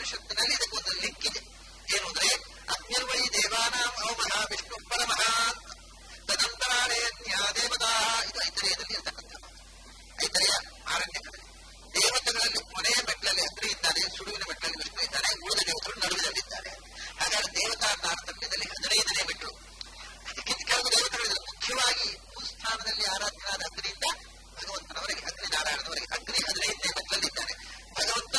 ಉಪನಿಷತ್ತಿನಲ್ಲಿ ಇದಕ್ಕೊಂದು ಲಿಂಕ್ ಇದೆ ಏನು ಅಂದ್ರೆ ಅಗ್ನಿರ್ವೈ ದೇವಾನಾಂ ಅವ ಮಹಾವಿಷ್ಣು ಪರಮಃ ತದಂತರಾಳೇನ್ಯಾ ದೇವತಾ ಇದು ಐತರೇಯದಲ್ಲಿ ಇರ್ತಕ್ಕಂಥ ಐತರೆಯ ಆರಣ್ಯಕದಲ್ಲಿ ದೇವತೆಗಳಲ್ಲಿ ಕೊನೆಯ ಮೆಟ್ಟಲಲ್ಲಿ ಅಗ್ನಿ ಇದ್ದಾನೆ ಸುಡುವಿನ ಮೆಟ್ಟಲಲ್ಲಿ ವಿಷ್ಣು ಇದ್ದಾನೆ ಉಳಿದ ದೇವತೆಗಳು ನಡುವಿನಲ್ಲಿದ್ದಾರೆ ಹಾಗಾದ್ರೆ ದೇವತಾ ತಾರತಮ್ಯದಲ್ಲಿ ಹದಿನೈದನೇ ಮೆಟ್ಟಲು ಅದಕ್ಕಿಂತ ಕೆಲವು ದೇವತೆಗಳಿದ್ದಾರೆ ಮುಖ್ಯವಾಗಿ ಭೂಸ್ಥಾನದಲ್ಲಿ ಆರಾಧನಾದ ಅಗ್ನಿಯಿಂದ ಭಗವಂತನವರೆಗೆ ಅಗ್ನಿ ನಾರಾಯಣನವರೆಗೆ ಅಗ್ನಿ ಹದಿನೈದನೇ ಮೆಟ್ಟಲಲ್ಲಿದ್ದಾನೆ ಭಗವಂತ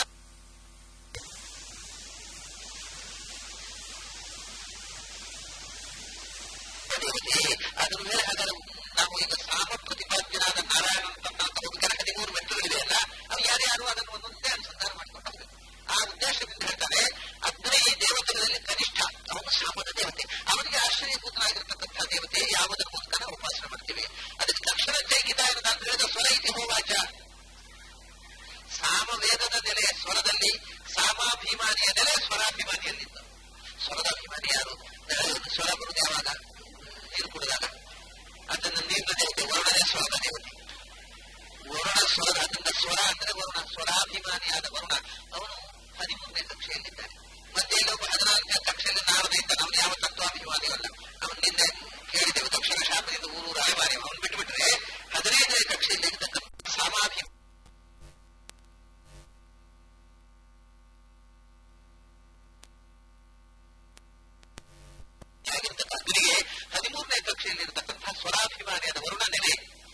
ದೇವತೆ ಅದ್ರ ಮೇಲೆ ಹಾಗಾದ್ರೆ ನಾವು ಈಗ ಸಾಮ ಪ್ರತಿಪಾದ್ಯನಾದ ನಾರಾಯಣ ಅಂತ ಹದಿಮೂರು ಮೆಟ್ಟಲುಗಳಿದೆ ಅಲ್ಲ ಅವು ಯಾರ್ಯಾರು ಅದನ್ನು ಒಂದೊಂದೇ ಅನುಸಂಧಾನ ಮಾಡಿಕೊಂಡು ಆ ಉದ್ದೇಶದಿಂದ ಹೇಳ್ತಾರೆ ಅಗ್ನಿ ದೇವತೆಗಳಲ್ಲಿ ಕನಿಷ್ಠ ಅವನು ಸಾಮದ ದೇವತೆ ಅವನಿಗೆ ಆಶ್ಚರ್ಯಭೂತನಾಗಿರ್ತಕ್ಕಂಥ ದೇವತೆ ಯಾವುದರ ಮೂಲಕ ನಾವು ಉಪಾಸನೆ ಮಾಡ್ತೀವಿ ಅದಕ್ಕೆ ಅಕ್ಷರ ಚೈಕಿತ ಅಂತ ಹೇಳಿದ ಸ್ವರ ಇತಿ ಹೋವಾಚ ಸಾಮವೇದದ ನೆಲೆ ಸ್ವರದಲ್ಲಿ ಸಾಮಾಭಿಮಾನಿಯ ನೆಲೆ ಸ್ವರಾಭಿಮಾನಿಯಲ್ಲಿದ್ದು ಸ್ವರದ ಅಭಿಮಾನಿ ಯಾರು ಸ್ವರ ಬರುವುದು ಯಾವಾಗ ನೀರು ಕುಡಿದಾಗ ಅದನ್ನು ನೀರಿನ ದೇವತೆ ವರುಣನೇ ಸ್ವರದ ದೇವತೆ ವರುಣ ಸ್ವರ ಅದರಿಂದ ಸ್ವರ ಅಂದ್ರೆ ವರುಣ ಸ್ವರಾಭಿಮಾನಿಯಾದ ವರುಣ ಅವನು ಹದಿಮೂರನೇ ಕಕ್ಷೆಯಲ್ಲಿದ್ದಾನೆ ಮತ್ತೆ ಇಲ್ಲೊಬ್ಬ ಹದಿನಾಲ್ಕನೇ ಕಕ್ಷೆಯಲ್ಲಿ ನಾರದ ಇದ್ದಾನೆ ಅವನು ಯಾವ ತತ್ವಾಭಿಮಾನಿಯಲ್ಲ ಅವನು ನಿನ್ನೆ ಕೇಳಿದ್ದೇವೆ ದಕ್ಷಿಣ ಶಾಪದಿಂದ ಊರು ರಾಯಭಾರಿ ಅವನು ಬಿಟ್ಟುಬಿಟ್ರೆ ಹದಿನೈದನೇ ಕಕ್ಷೆಯಲ್ಲಿ ಇರ್ತಕ್ಕಂಥ ಸಾಮಾಭಿಮಾನಿ ಆಗಿರ್ತಕ್ಕ ಅಗ್ನಿಗೆ ಹದಿಮೂರನೇ ಕಕ್ಷೆಯಲ್ಲಿ ಇರತಕ್ಕಂತಹ ಸ್ವರಾಭಿಮಾನಿಯಾದ ವರುಣ ನೆಲೆ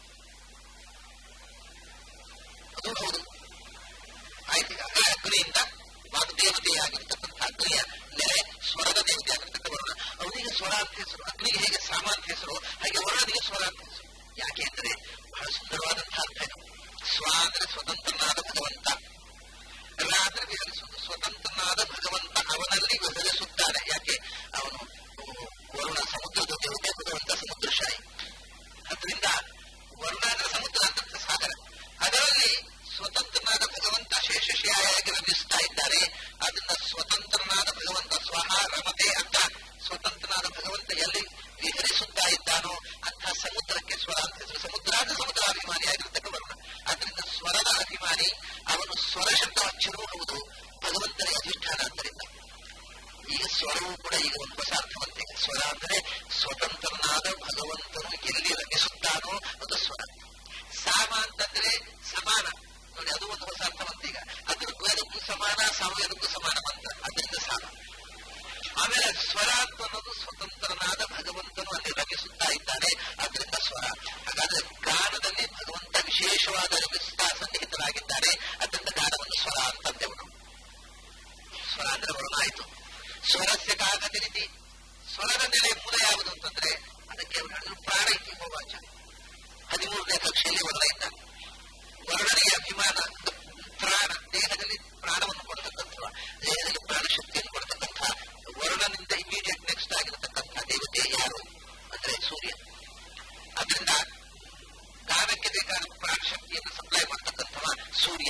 ಅದು ಹೌದು ಆಯ್ತು ಈಗ ಆ ಅಗ್ನಿಯಿಂದ ವಾಗ್ದೇವತೆಯಾಗಿರ್ತಕ್ಕಂಥ ಅಗ್ನಿಯ ನೆಲೆ ಸ್ವರದ ದೇವತೆಯಾಗಿರ್ತಕ್ಕ ವರುಣ ಅವನಿಗೆ ಸ್ವರ ಅಂತ ಹೆಸರು ಅಗ್ನಿಗೆ ಹೇಗೆ ಸಾಮ ಅಂತ ಹೆಸರು ಹಾಗೆ ವರುಣನಿಗೆ ಸ್ವರ ಅಂತ ಹೆಸರು ಯಾಕೆ ಅಂದ್ರೆ ಬಹಳ ಸುಂದರವಾದಂತಹ ಅರ್ಥ ಇದು ಸ್ವ ಅಂದ್ರೆ ಸ್ವತಂತ್ರನಾದ ಭಗವಂತ ರಾ ಅಂದ್ರೆ ವಿಹರಿಸುವುದು ಸ್ವತಂತ್ರನಾದ ಭಗವಂತ ಅವನಲ್ಲಿ ವಿಹರಿಸುತ್ತಾನೆ ಯಾಕೆ ಅವನು ವರುಣ ಸಮುದ್ರದ ದೇವತೆ ಭಗವಂತ ಸಮುದ್ರಶಾಹಿ ಅದರಿಂದ ವರುಣ ಅಂದ್ರೆ ಸಮುದ್ರ ಅಂತ ಸಾಗರ ಅದರಲ್ಲಿ ಸ್ವತಂತ್ರನಾದ ಭಗವಂತ ಶೇಷಶಿಯಾಗಿ ರಮಿಸ್ತಾ ಇದ್ದಾರೆ ಅದರಿಂದ ಸ್ವತಂತ್ರನಾದ ಭಗವಂತ ಸ್ವಹ ರಮತೆ ಅಂತ ಸ್ವತಂತ್ರನಾದ ಭಗವಂತ ಎಲ್ಲಿ ವಿಹರಿಸುತ್ತಾ ಇದ್ದಾನೋ ಅಂಥ ಸಮುದ್ರಕ್ಕೆ ಸ್ವರ ಅಂತ ಹೆಸರು ಸಮುದ್ರ ಅಂದ್ರೆ ಸಮುದ್ರಾಭಿಮಾನಿಯಾಗಿರ್ತಕ್ಕ ವರುಣ ಅದರಿಂದ ಸ್ವರದ ಅಭಿಮಾನಿ ಅವನು ಸ್ವರ ಶಬ್ದ ಅಕ್ಷರವೂ ಹೌದು ಭಗವಂತನೇ ಅಧಿಷ್ಠಾನ ಆದ್ದರಿಂದ ಈಗ ಸ್ವರವೂ ಕೂಡ ಈಗ ಒಂದು ಹೊಸ ಅರ್ಥವಂತೆ ಸ್ವರ ಅಂದರೆ ಸ್ವತಂತ್ರನಾದ ಭಗವಂತನು ಎಲ್ಲಿ ರಮಿಸುತ್ತಾನೋ ಅದು ಸ್ವರ ಸಾಮ ಅಂತಂದ್ರೆ ಸಮಾನ ನೋಡಿ ಅದು ಒಂದು ಹೊಸ ಅರ್ಥವಂತೆ ಈಗ ಅದಕ್ಕೂ ಅದಕ್ಕೂ ಸಮಾನ ಸಾಮವೇದಕ್ಕೂ ಸಮಾನ ಮಂತ್ರ ಅದರಿಂದ ಸಾಮ ಆಮೇಲೆ ಸ್ವರ ಅಂತ ಅನ್ನೋದು ಸ್ವತಂತ್ರನಾದ ಭಗವಂತನು ಅಲ್ಲಿ ರಮಿಸುತ್ತಾ ಇದ್ದಾನೆ ಅದರಿಂದ ಸ್ವರ ಹಾಗಾದ್ರೆ ಗಾನದಲ್ಲಿ ಭಗವಂತ ವಿಶೇಷವಾದ ರಮಿಸುತ್ತಾ ಸನ್ನಿಹಿತರಾಗಿದ್ದಾನೆ ಅದರಿಂದ ಗಾನವನ್ನು ಸ್ವರ ಅಂತಂದೆವು ಸ್ವರ ಅಂದ್ರೆ ವರ್ಣ ಆಯಿತು ಸ್ವರಸ್ಯ ಕಾಗದ ರೀತಿ ಸ್ವರದ ನೆಲೆ ಮೂಲ ಯಾವುದು ಅಂತಂದ್ರೆ ಅದಕ್ಕೆ ಅವರು ಹೇಳಿದ್ರು ಪ್ರಾಣ ಇತಿ ಹೋವಾಚ ಹದಿಮೂರನೇ ಕಕ್ಷೆಯಲ್ಲಿ ವರ್ಣ ಇದ್ದ ವರ್ಣನೆಯ ಅಭಿಮಾನ ಪ್ರಾಣ ದೇಹದಲ್ಲಿ ಪ್ರಾಣವನ್ನು ಕೊಡತಕ್ಕಂಥ ದೇಹದಲ್ಲಿ ಪ್ರಾಣ ಶಕ್ತಿಯನ್ನು ಕೊಡತಕ್ಕಂಥ ವರ್ಣನಿಂದ ಇಮಿಡಿಯೇಟ್ ನೆಕ್ಸ್ಟ್ ಆಗಿರತಕ್ಕಂಥ ದೇವತೆ ಯಾರು ಅಂದ್ರೆ ಸೂರ್ಯ ಅದರಿಂದ ಗಾನಕ್ಕೆ ಬೇಕಾದ ಪ್ರಾಣ ಶಕ್ತಿಯನ್ನು ಸಪ್ಲೈ ಮಾಡತಕ್ಕಂಥವ ಸೂರ್ಯ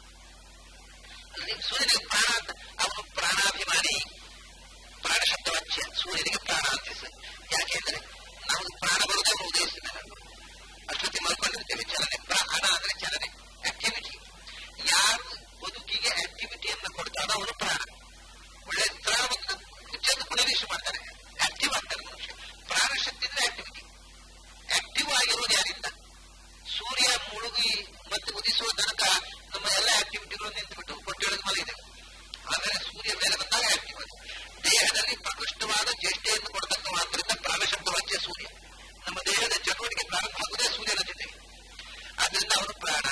ಸೂರ್ಯನಿಗೆ ಪ್ರಾಣ ಅಂತ ಅವನು ಪ್ರಾಣಾಭಿಮಾನಿ ಪ್ರಾಣ ಶಬ್ದವಾಚ್ಯ ಸೂರ್ಯನಿಗೆ ಪ್ರಾಣ ಅಂತ ಹೆಸರು ಯಾಕೆಂದ್ರೆ ನಾವು ಪ್ರಾಣ ಬರುವುದೇ ಅವನು ಉದಯಿಸಿದ ಅಷ್ಟೊತ್ತಿ ಮಲ್ಕೊಂಡಿರ್ತೇವೆ ಚಲನೆ ಪ್ರಾಣ ಅಂದ್ರೆ ಚಲನೆ ಆಕ್ಟಿವಿಟಿ ಯಾರು ಬದುಕಿಗೆ ಆಕ್ಟಿವಿಟಿಯನ್ನು ಕೊಡ್ತಾನೋ ಅವನು ಪ್ರಾಣ ಒಳ್ಳೆ ಪ್ರಾಣವನ್ನು ಚೆಂದ ಪ್ರವೇಶ ಮಾಡ್ತಾನೆ ಆಕ್ಟಿವ್ ಆಗ್ತಾನೆ ಮನುಷ್ಯ ಪ್ರಾಣ ಶಕ್ತಿ ಅಂದ್ರೆ ಆಕ್ಟಿವಿಟಿ ಆಕ್ಟಿವ್ ಆಗಿರೋದು ಯಾರಿಂದ ಸೂರ್ಯ ಮುಳುಗಿ ಮತ್ತೆ ಉದಿಸುವ ತನಕ ನಮ್ಮ ಎಲ್ಲ ಆಕ್ಟಿವಿಟಿಗಳು ನಿಂತುಬಿಟ್ಟು ಹೊಟ್ಟೆಯೊಳಗೆ ಮಲಗಿದೆ ಆಮೇಲೆ ಸೂರ್ಯ ಮೇಲೆ ಬಂದಾಗ ಆಕ್ಟಿವ್ ಅದು ದೇಹದಲ್ಲಿ ಪ್ರಕೃಷ್ಟವಾದ ಚೇಷ್ಟೆಯನ್ನು ಕೊಡತಕ್ಕ ಮಾತ್ರದಿಂದ ಪ್ರಾಣಶಬ್ದ ವಾಚ್ಯ ಸೂರ್ಯ ನಮ್ಮ ದೇಹದ ಚಟುವಟಿಕೆ ಪ್ರಾರಂಭ ಆಗುವುದೇ ಸೂರ್ಯನ ಜೊತೆಗೆ ಆದ್ರಿಂದ ಅವನು ಪ್ರಾಣ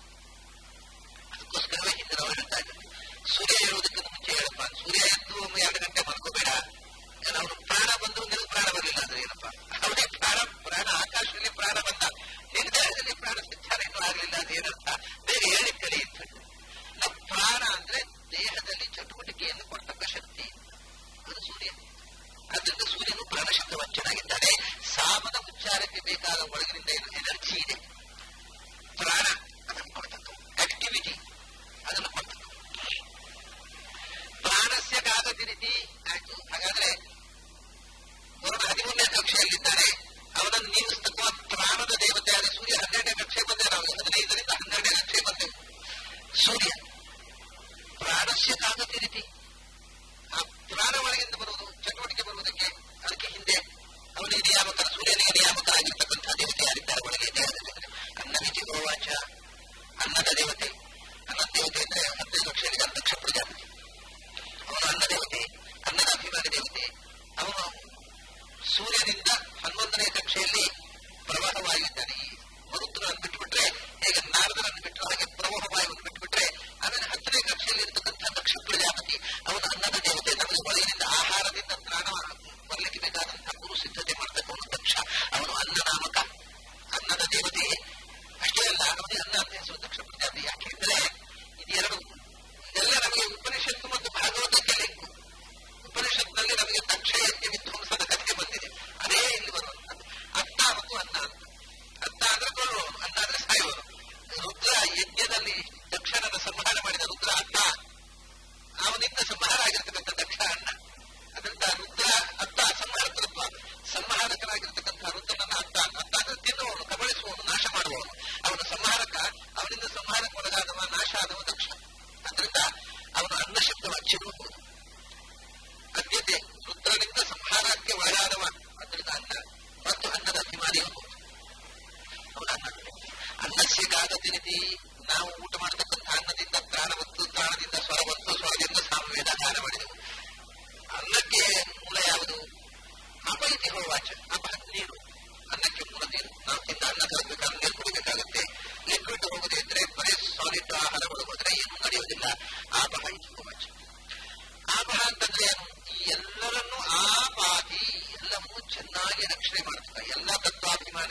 ಅದಕ್ಕೋಸ್ಕರವೇ ಹಿಂದೆ ನಾವು ಹೇಳ್ತಾ ಇದ್ದೀವಿ ಸೂರ್ಯ ಹೇಳುವುದಕ್ಕಿಂತ ಮುಂಚೆ ಹೇಳಪ್ಪ ಸೂರ್ಯ ಎದ್ದು ಒಮ್ಮೆ ಎರಡು ಗಂಟೆ ಮಲ್ಕೋಬೇಡ ಅವನು ಪ್ರಾಣ ಬಂದು ನಿನಗೆ ಪ್ರಾಣ ಬರಲಿಲ್ಲ ಅಂದ್ರೆ ಏನಪ್ಪ ಅವನಿಗೆ ಪ್ರಾಣ ಪ್ರಾಣ ಆಕಾಶದಲ್ಲಿ ಪ್ರಾಣ ಬಂದ ನಿನ್ನ ದೇಹದಲ್ಲಿ ಪ್ರಾಣ ಸಂಚಾರ ಇನ್ನೂ ಆಗಲಿಲ್ಲ ಅದು ಏನರ್ಥ ಬೇರೆ ಹೇಳಿ ಕಲಿ ಅಂತ ನಾವು ಪ್ರಾಣ ಅಂದ್ರೆ ದೇಹದಲ್ಲಿ ಚಟುವಟಿಕೆಯನ್ನು ಕೊಡ್ತಕ್ಕ ಶಕ್ತಿ ಅದು ಸೂರ್ಯ ಆದ್ದರಿಂದ ಸೂರ್ಯನು ಪ್ರಾಣ ಶಬ್ದ ವಂಚನಾಗಿದ್ದಾನೆ ಸಾಮದ ಉಚ್ಚಾರಕ್ಕೆ ಬೇಕಾದ ಒಳಗಿನಿಂದ ಏನು ಎನರ್ಜಿ ಇದೆ ಪ್ರಾಣ ಅದನ್ನು ಕೊಡ್ತಕ್ಕ ಆಕ್ಟಿವಿಟಿ ಅದನ್ನು ಕೊಡ್ತಕ್ಕ ಪ್ರಾಣಸ್ಯ ಕಾಗತಿ ರೀತಿ ಆಯ್ತು ಹಾಗಾದ್ರೆ ವರುಣ ಹದಿಮೂರನೇ ಕಕ್ಷೆಯಲ್ಲಿದ್ದಾನೆ ಅವನನ್ನು ನಿಯಮಿಸ್ತಕ್ಕ ಪ್ರಾಣದ ದೇವತೆ ಆದ ಸೂರ್ಯ ಹನ್ನೆರಡನೇ ಕಕ್ಷೆ ಬಂದೆ ನಾವು ಹದಿನೈದರಿಂದ ಹನ್ನೆರಡನೇ ಕಕ್ಷೆ ಬಂದೆವು ಸೂರ್ಯ ಪ್ರಾಣಸ್ಯ ಕಾಗತಿ ರೀತಿ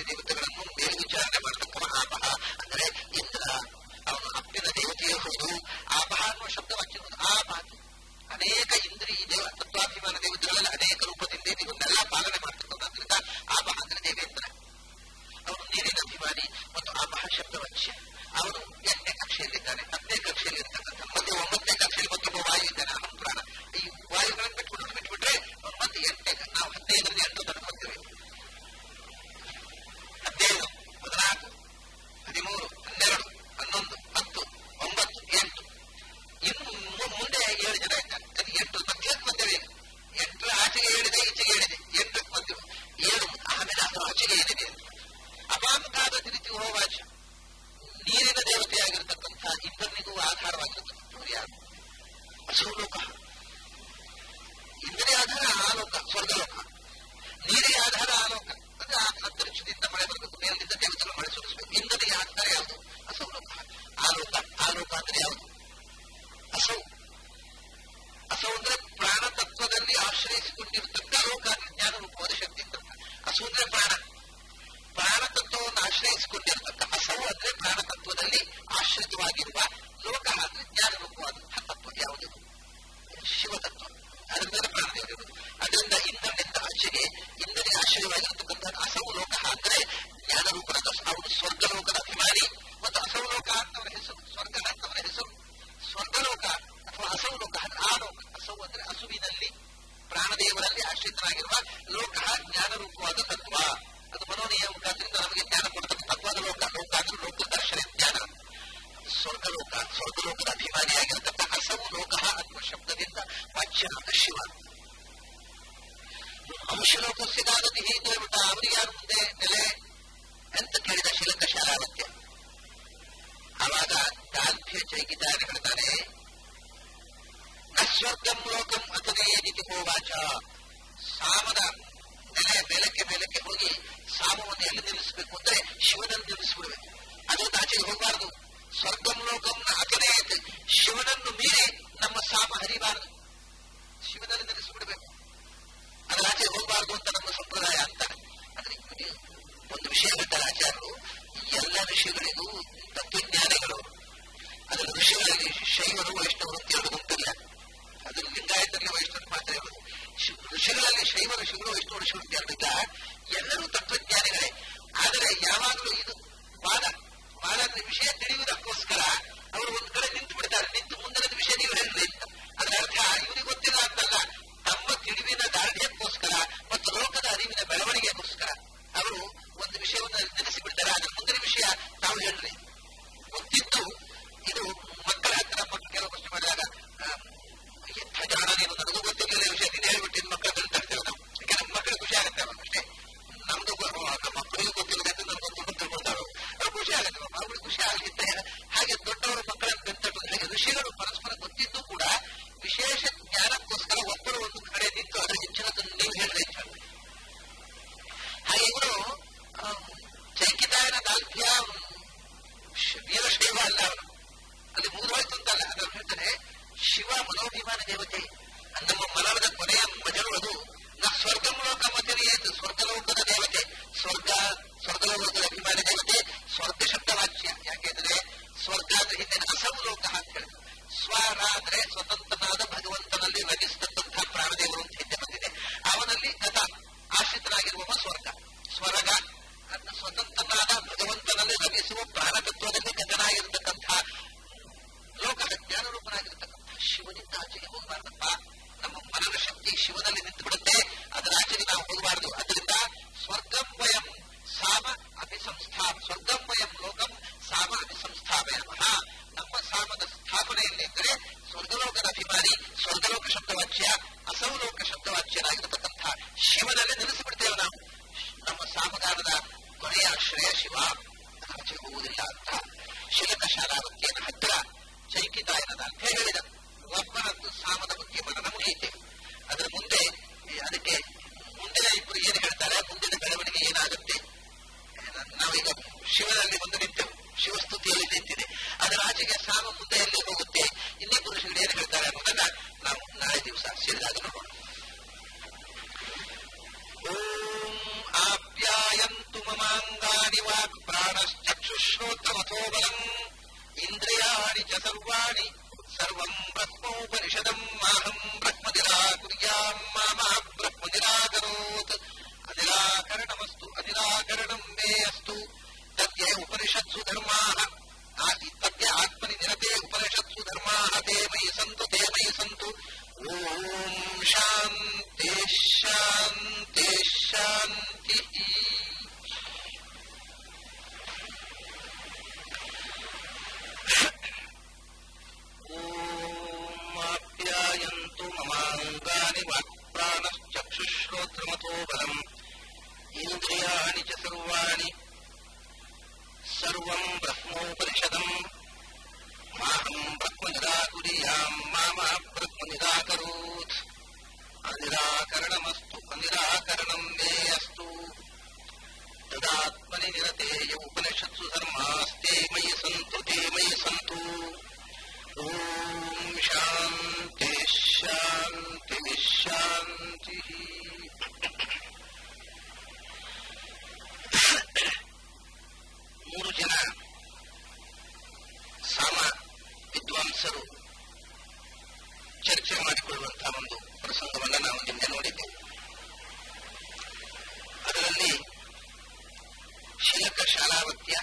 ಅಪ್ಪಿನಾದಿ ದೇವತೆಗಳನ್ನು ಮೇಲ್ವಿಚಾರಣೆ ಮಾಡತಕ್ಕವ ಆಪಹ ಅಂದ್ರೆ ಇಂದ್ರ ಅವನು ಅಪ್ಪಿನ ದೇವತೆಯೇ ಹೌದು ಆಪಹ ಅನ್ನುವ ಶಬ್ದವಾಕ್ಯ ಆ ಮಾತು ಅನೇಕ ಇಂದ್ರಿ ದೇವ ತತ್ವಾಭಿಮಾನ ದೇವತೆಗಳೆಲ್ಲ ಅನೇಕ ರೂಪದಿಂದ ಇವನ್ನೆಲ್ಲ ಪಾಲನೆ ಮಾಡ್ತಕ್ಕಂಥದ್ರಿಂದ ಆಪಹ ಅಂದ್ರೆ ದೇವೇಂದ್ರ ಅವನು ನೀರಿನ ಅಭಿಮಾನಿ ಮತ್ತು ಆಪಹ ಶಬ್ದವಾಚ್ಯ ಅವನು ಎಂಟನೇ ಕಕ್ಷೆಯಲ್ಲಿದ್ದಾನೆ ಹತ್ತನೇ ಕಕ್ಷೆಯಲ್ಲಿ ಇರ್ತಕ್ಕಂಥ ಮತ್ತೆ ಒಂಬತ್ತನೇ ಕಕ್ಷೆಯಲ್ಲಿ ಮತ್ತೊಬ್ಬ ವಾಯು ಇದ್ದಾನೆ ಅಹಂ ಪ್ರಾಣ ಈ ವಾಯುಗಳನ್ನು ಬಿಟ್ಬಿಟ್ಟು ಬಿಟ್ಬಿಟ್ರೆ ಮತ್ತೆ ಎಂಟನೇ ನಾವು ಹದಿನೈದರಲ್ಲಿ ಎಂಟು ತಗೊಂಡ್ಬರ್ತೇವೆ ಹದಿನೈದು ಹದಿನಾಲ್ಕು ಹದಿಮೂರು ಹನ್ನೆರಡು ಹನ್ನೊಂದು ಹತ್ತು ಒಂಬತ್ತು ಎಂಟು ಇನ್ನು ಮುಂದೆ ಏಳು ಜನ ಇದ್ದಾರೆ ಅದು ಎಂಟು ಮಧ್ಯಕ್ಕೆ ಬಂದೇವೆ ಎಂಟು ಆಚೆಗೆ ಹೇಳಿದೆ ಈಚೆಗೆ ಹೇಳಿದೆ ಎಂಟಕ್ಕೆ ಬಂದೆವು ಏಳು ಆಮೇಲೆ ಅದು ಆಚೆಗೆ ಏನಿದೆ ಅಪಾಮಕಾದ ತಿರುಚಿ ಹೋವಾಚ ನೀರಿನ ದೇವತೆಯಾಗಿರ್ತಕ್ಕಂಥ ಇಂದ್ರನಿಗೂ ಆಧಾರವಾಗಿರ್ತಕ್ಕಂಥವ್ರು ಯಾರು ಅಸೌಲೋಕ ಇಂದ್ರಿಯ ಆಧಾರ ಆಲೋಕ ಸ್ವರ್ಗಲೋಕ ನೀರಿಗೆ ಆಧಾರ ಆಲೋಕ ಅಂದ್ರೆ ಅಂತರಿಕ್ಷದಿಂದ ಮಳೆ ಬರಬೇಕು ಮೇಲಿನಿಂದ ದೇವತೆಗಳು ಮಳೆ ಸುರಿಸಬೇಕು ಇಂದ್ರನಿಗೆ ಆಧಾರ ಯಾವುದು ಅಸೌಲೋಕ ಆಲೋಕ ಆಲೋಕ ಅಂದ್ರೆ ಯಾವುದು ಅಸೌ ಅಸೌ ಅಂದ್ರೆ ಪ್ರಾಣ ತತ್ವದಲ್ಲಿ ಆಶ್ರಯಿಸಿಕೊಂಡಿರತಕ್ಕ ಲೋಕ ಜ್ಞಾನ ರೂಪವಾದ ಶಕ್ತಿ ಅಂತ ಅಸು ಅಂದ್ರೆ ಪ್ರಾಣ ಪ್ರಾಣ ತತ್ವವನ್ನು ಆಶ್ರಯಿಸಿಕೊಂಡಿರತಕ್ಕ ಅಸೌ ಅಂದ್ರೆ ಪ್ರಾಣ ತತ್ವದಲ್ಲಿ ಆಶ್ರಿತವಾಗಿರುವ ಲೋಕ ಅಂದ್ರೆ ಜ್ಞಾನ ರೂಪವಾದಂತಹ ತತ್ವ ಯಾವುದು ಶಿವತತ್ವ ಅದರ ಮೇಲೆ ಪ್ರಾಣದೇವರಿರುವುದು ಅದರಿಂದ ಇಂದ್ರನಿಂದ ಆಚೆಗೆ ಇಂದ್ರನಿಗೆ ಆಶ್ರಯವಾಗಿರತಕ್ಕಂಥ ಅಸೌ ಲೋಕ ಅಂದ್ರೆ ಜ್ಞಾನ ರೂಪದ ಅವನು ಸ್ವರ್ಗಲೋಕದ ಅಭಿಮಾನಿ ಮತ್ತು ಅಸೌ ಲೋಕ ಅಂತವರ ಹೆಸರು ಸ್ವರ್ಗ ಅಂತವರ ಹೆಸರು ಸ್ವರ್ಗಲೋಕ ಅಥವಾ ಅಸೌ ಲೋಕ ಆ ಲೋಕ ಅಸೌ ಅಂದ್ರೆ ಹಸುವಿನಲ್ಲಿ ಪ್ರಾಣದೇವರಲ್ಲಿ ಆಶ್ರಿತನಾಗಿರುವ ಲೋಕ ಜ್ಞಾನ ರೂಪವಾದ ತತ್ವ ಅದು ಮನೋನಿಯ ಮುಖಾಂತರಿಂದ ನಮಗೆ ಜ್ಞಾನ ಕೊಡ್ತಕ್ಕ ತತ್ವದ ಲೋಕ ಲೋಕ ಅಂದ್ರೆ ಲೋಕ ದರ್ಶನ ಜ್ಞಾನ ಸ್ವರ್ಗಲೋಕ ಸ್ವರ್ಗಲೋಕದ ಅಭಿಮಾನಿಯಾಗಿರತಕ್ಕ ಅಸವು ಲೋಕ ಅನ್ನುವ ಶಬ್ದದಿಂದ ವಾಚ್ಯನಾದ ಶಿವ ಅಂಶಲೋಕ ಸಿಗಾಗತಿ ಹೀಗೆ ಹೇಳ್ಬಿಟ್ಟ ಅವರಿಗೆ ಯಾರು ಮುಂದೆ ನೆಲೆ ಅಂತ ಕೇಳಿದ ಶಿಲಕ ಶಾಲಾವತ್ಯ ಆವಾಗ ದಾಲ್ಭ್ಯ ಚೈಕಿತಾರ ಹೇಳ್ತಾನೆ ಸ್ವರ್ಗಂ ಲೋಕಂ ಅಥನೇ ನಿತಿ ಹೋವಾಚ ಸಾಮದ ನೆಲೆ ಮೇಲಕ್ಕೆ ಮೇಲಕ್ಕೆ ಹೋಗಿ ಸಾಮವನ್ನು ಎಲ್ಲಿ ನಿಲ್ಲಿಸಬೇಕು ಅಂದ್ರೆ ಶಿವನನ್ನು ನಿಲ್ಲಿಸ್ಬಿಡ್ಬೇಕು ಅದೊಂದು ಆಚೆಗೆ ಹೋಗಬಾರದು ಸ್ವರ್ಗಂ ಲೋಕಂನ ಅಥನೇ ಶಿವನನ್ನು ಮೀರಿ ನಮ್ಮ ಸಾಮ ಹರಿಬಾರದು ಶಿವನಲ್ಲಿ ನಿಲ್ಲಿಸಿಬಿಡ್ಬೇಕು ಅದರ ಆಚೆ ಹೋಗಬಾರದು ಅಂತ ನಮ್ಮ ಸಂಪ್ರದಾಯ ಅಂತಾರೆ ಆದ್ರೆ ಒಂದು ವಿಷಯ ಹೇಳ್ತಾರೆ ಆಚಾರ್ಯರು ಎಲ್ಲ ಋಷಿಗಳಿಗೂ ತತ್ವಜ್ಞಾನಿಗಳು ಅದರ ಋಷಿಗಳಲ್ಲಿ ಶೈವರು ವೈಷ್ಣವರು ಅಂತ ಎರಡು ಗುಂಪಿಲ್ಲ ಅದು ಲಿಂಗಾಯತರಲ್ಲಿ ವೈಷ್ಣವರು ಮಾತ್ರ ಇರೋದು ಋಷಿಗಳಲ್ಲಿ ಶೈವ ಋಷಿಗಳು ವೈಷ್ಣವ ಋಷಿಗಳು ಎರಡಿಲ್ಲ ಎಲ್ಲರೂ ತತ್ವಜ್ಞಾನಿಗಳೇ ಆದರೆ ಯಾವಾಗಲೂ ಇದು ವಾದ ವಾದ ಅಂದ್ರೆ ವಿಷಯ ತಿಳಿಯುವುದಕ್ಕೋಸ್ಕರ ಅವರು ಒಂದು ಕಡೆ ನಿಂತು ಬಿಡ್ತಾರೆ ನಿಂತು ಮುಂದಿನ ವಿಷಯ ನೀವು ಹೇಳ್ರಿ ಅಂತ ಅದರ ಅರ್ಥ ಇವರಿಗೆ ಗೊತ್ತಿಲ್ಲ ಅಂತಲ್ಲ ತಮ್ಮ ತಿಳಿವಿನ ದಾರ್ಢ್ಯಕ್ಕೋಸ್ಕರ ಮತ್ತು ಲೋಕದ ಅರಿವಿನ ಬೆಳವಣಿಗೆಗೋಸ್ಕರ ಅವರು ಒಂದು ವಿಷಯವನ್ನು ನೆನೆಸಿಬಿಡ್ತಾರೆ ಅದರ ಮುಂದಿನ ವಿಷಯ ತಾವು ಹೇಳ್ರಿ ಗೊತ್ತಿದ್ದು ಇದು ಮಕ್ಕಳ ಹತ್ರ ಮಕ್ಕಳು ಕೆಲವು ಪ್ರಶ್ನೆ ಮಾಡಿದಾಗ ಎಂಥ ಜಾಣ ನೀನು ನನಗೂ ಗೊತ್ತಿರಲಿಲ್ಲ ವಿಷಯ ನೀನು ಹೇಳ್ಬಿಟ್ಟಿದ್ದು ಮಕ್ಕಳು ತಿಳ್ತಾರೆ ನಾವು ಯಾಕಂದ್ರೆ ಮಕ್ಕಳು ಖುಷಿ ಆಗುತ್ತೆ ಅವಾಗ ಅಷ್ಟೇ ನಮ್ದು ನಮ್ಮ ಮಕ್ಕಳಿಗೂ ಗೊತ್ತಿಲ್ಲದೆ ನನಗೊಂದು ತಿಳ್ಕೊಳ್ತಾರೋ ಅವ್ರು ಖುಷಿ ಆಗುತ್ತೆ ಅವ್ರಿಗೆ ಖುಷಿ ಆಗಲಿಕ್ಕೆ ಹಾಗೆ ದೊಡ್ಡವರು ಮಕ್ಕಳನ್ನು ಬೆಂತಟ್ಟು ಹಾಗೆ ಋಷಿಗಳು ಪರಸ್ಪರ ಗೊತ್ತಿದ್ದು ಕೂಡ ವಿಶೇಷ ಜ್ಞಾನಕ್ಕೋಸ್ಕರ ಒಬ್ಬರು ಒಂದು ಕಡೆ ನಿಂತು ಅದರ ಹೆಚ್ಚಿನದನ್ನು ನೀವು ಹೇಳಿದ್ರೆ ಹೆಚ್ಚು ಹಾಗೆ ಇವರು ಚೈಕಿತಾಯನ ದಾಲ್ಭ್ಯ ವೀರಶೈವ ಅಲ್ಲ ಅವನು ಅಲ್ಲಿ ಮುಗಿದೋಯ್ತು ಅಂತಲ್ಲ ಅದನ್ನು ಹೇಳ್ತಾರೆ ಶಿವ ಮನೋಭಿಮಾನ ದೇವತೆ ನಮ್ಮ ಮನವದ ಕೊನೆಯ ಮಜಲು ಅದು ನಾ ಸ್ವರ್ಗಂ ಲೋಕ ಮತನಿಯೇತು ಸ್ವರ್ಗಲೋಕದ ದೇವತೆ ಸ್ವರ್ಗ ಸ್ವರ್ಗಲೋಕದ ಅಭಿಮಾನಿ ದೇವತೆ ಸ್ವರ್ಗ ಶಬ್ದವಾಚ್ಯ ಯಾಕೆಂದ್ರೆ ಸ್ವರ್ಗ ಅಂದ್ರೆ ಹಿಂದಿನ ಅಸಮ ಲೋಕ ಅಂತ ಹೇಳಿ ಸ್ವರ ಅಂದ್ರೆ ಸ್ವತಂತ್ರನಾದ ಭಗವಂತನಲ್ಲಿ ರಚಿಸತಕ್ಕಂತಹ ಪ್ರಾಣದೇವರು ಅಂತ ಹಿಂದೆ ಬಂದಿದೆ ಅವನಲ್ಲಿ ಗತ ಆಶ್ರಿತನಾಗಿರುವವ ಸ್ವರ್ಗ ಸ್ವರ್ಗ ಅನ್ನ ಸ್ವತಂತ್ರನಾದ ಭಗವಂತನಲ್ಲಿ ರಮಿಸುವ ಪ್ರಾಣತತ್ವದಲ್ಲಿ ಗತನಾಗಿರತಕ್ಕಂತಹ ಲೋಕ ಜ್ಞಾನರೂಪನಾಗಿರತಕ್ಕಂತಹ ಶಿವನಿಂದ ಆಚೆಗೆ ಹೋಗಬಾರ್ದಪ್ಪ ನಮ್ಮ ಮನದ ಶಕ್ತಿ ಶಿವನಲ್ಲಿ ನಿಂತು ಬಿಡುತ್ತೆ ಅದರ ಆಚೆಗೆ ನಾವು ಹೋಗಬಾರದು ಅದರಿಂದ ಸ್ವರ್ಗಂ ವಯಂ ಸಾಮ ಅಭಿಸಂಸ್ಥಾ ಸ್ವರ್ಗಂ ವಯಂ ಲೋಕಂ ಸಾಮ ಅಭಿಸಂಸ್ಥಾಪಯಾಮಃ ನಮ್ಮ ಸಾಮದ ಸ್ಥಾಪನೆಯಲ್ಲಿ ಇದ್ದರೆ ಸ್ವರ್ಗಲೋಕದ ಅಭಿಮಾನಿ ಸ್ವರ್ಗಲೋಕ ಶಬ್ದವಾಚ್ಯ ಅಸೌಲೋಕ ಶಬ್ದವಾಚ್ಯನಾಗಿರತಕ್ಕಂತಹ ಶಿವನಲ್ಲಿ ನೆಲೆಸಿಬಿಡ್ತೇವೆ ನಾವು ನಮ್ಮ ಸಾಮಗಾನದ ಕೊನೆಯ ಆಶ್ರಯ ಶಿವ ಆಚೆ ಹೋಗುವುದಿಲ್ಲ ಅಂತ ಶಿಲಕ ಶಾಲಾವತಿಯನ ಹತ್ತಿರ ಚೈಕಿತಾಯನದ ಅರ್ಥ ಹೇಳಿದ ಒಬ್ಬನದ್ದು ಸಾಮದ ಬಗ್ಗೆ ಮನನ ಮುಗಿಯಿತೆ ಅದರ ಮುಂದೆ ಅದಕ್ಕೆ ಮುಂದಿನ ಇಬ್ಬರು ಏನು ಹೇಳ್ತಾರೆ ಮುಂದಿನ ಬೆಳವಣಿಗೆ ಏನಾಗುತ್ತೆ ನಾವೀಗ ಶಿವನಲ್ಲಿ ಮುಂದೆ ನಿಂತೆವು ಶಿವಸ್ತುತಿಯಲ್ಲಿ ನಿಂತಿದೆ ಅದರ ಆಚೆಗೆ ಸಾಮ ಮುಂದೆ ಎಲ್ಲಿ ಹೋಗುತ್ತೆ ಇನ್ನಿಬ್ಬರು ಋಷಿಗಳು ಏನು ಹೇಳ್ತಾರೆ ಅನ್ನೋದನ್ನ ನಾವು ನಾಳೆ ದಿವಸ ಸೇರಿದಾಗ ನೋಡೋಣ ಓಂ ಆಪ್ಯಾಯಂತು ಮಮಾಂಗ ಮಾಹಂ ಬ್ರಹ್ಮ ನಿರಾಕುರ್ಯಾಂ ಮಾಮ ಬ್ರಹ್ಮ ನಿರಾಕರೋತ್ ಅನಿರಾಕರಣಮಸ್ತು ಅನಿರಾಕರಣಂ ಮೇ ಅಸ್ತು ತದ್ಯ ಉಪನಿಷತ್ಸು ಧರ್ಮಾಃ ತದ್ಯ ಆತ್ಮನಿ ನಿರತೆ ಉಪನಿಷತ್ಸು ಧರ್ಮಾಃ ತೇ ಮಯಿ ಸಂತು ತೇ ಮಯಿ ಸಂತು ಓಂ ಶಾಂತಿ ಶಾಂತಿ ಶಾಂತಿ ಓಮಾಪ್ಯಾಯಂತು ಮಮಾಂಗಾನಿ ವಾಕ್ಪ್ರಾಣಶ್ಚಕ್ಷುಶ್ರೋತ್ರಮತೋ ಬಲಂ ಇಂದ್ರಿಯಾಣಿ ಚ ಸರ್ವಾಣಿ ಸರ್ವಂ ಬ್ರಹ್ಮೋಪನಿಷದಂ ಮಾಹಂ ಬ್ರಹ್ಮ ನಿರಾಕುರ್ಯಾಂ ಮಾಮ ಬ್ರಹ್ಮ ನಿರಾಕರೋತ್ ಅನಿರಾಕರಣಮಸ್ತು ಅನಿರಾಕರಣಂ ಮೇ ಅಸ್ತು ತದಾತ್ಮನಿ ನಿರತೇಯ ಉಪನಿಷತ್ಸು ಧರ್ಮಾಸ್ತೆ ಮಯಿ ಸಂತು ತೇ ಮಯಿ ಸಂತು ಓಂ ಶಾಂತಿ ಶಾಂತಿ ಶಾಂತಿ ಮೂರು ಜನ ಸಾಮ ವಿದ್ವಾಂಸರು ಚರ್ಚೆ ಮಾಡಿಕೊಳ್ಳುವಂತಹ ಒಂದು ಪ್ರಸಂಗವನ್ನು ನಾವು ನಿನ್ನೆ ನೋಡಿದ್ದೆವು ಅದರಲ್ಲಿ ಶಿಲಕ ಶಾಲಾವತ್ಯ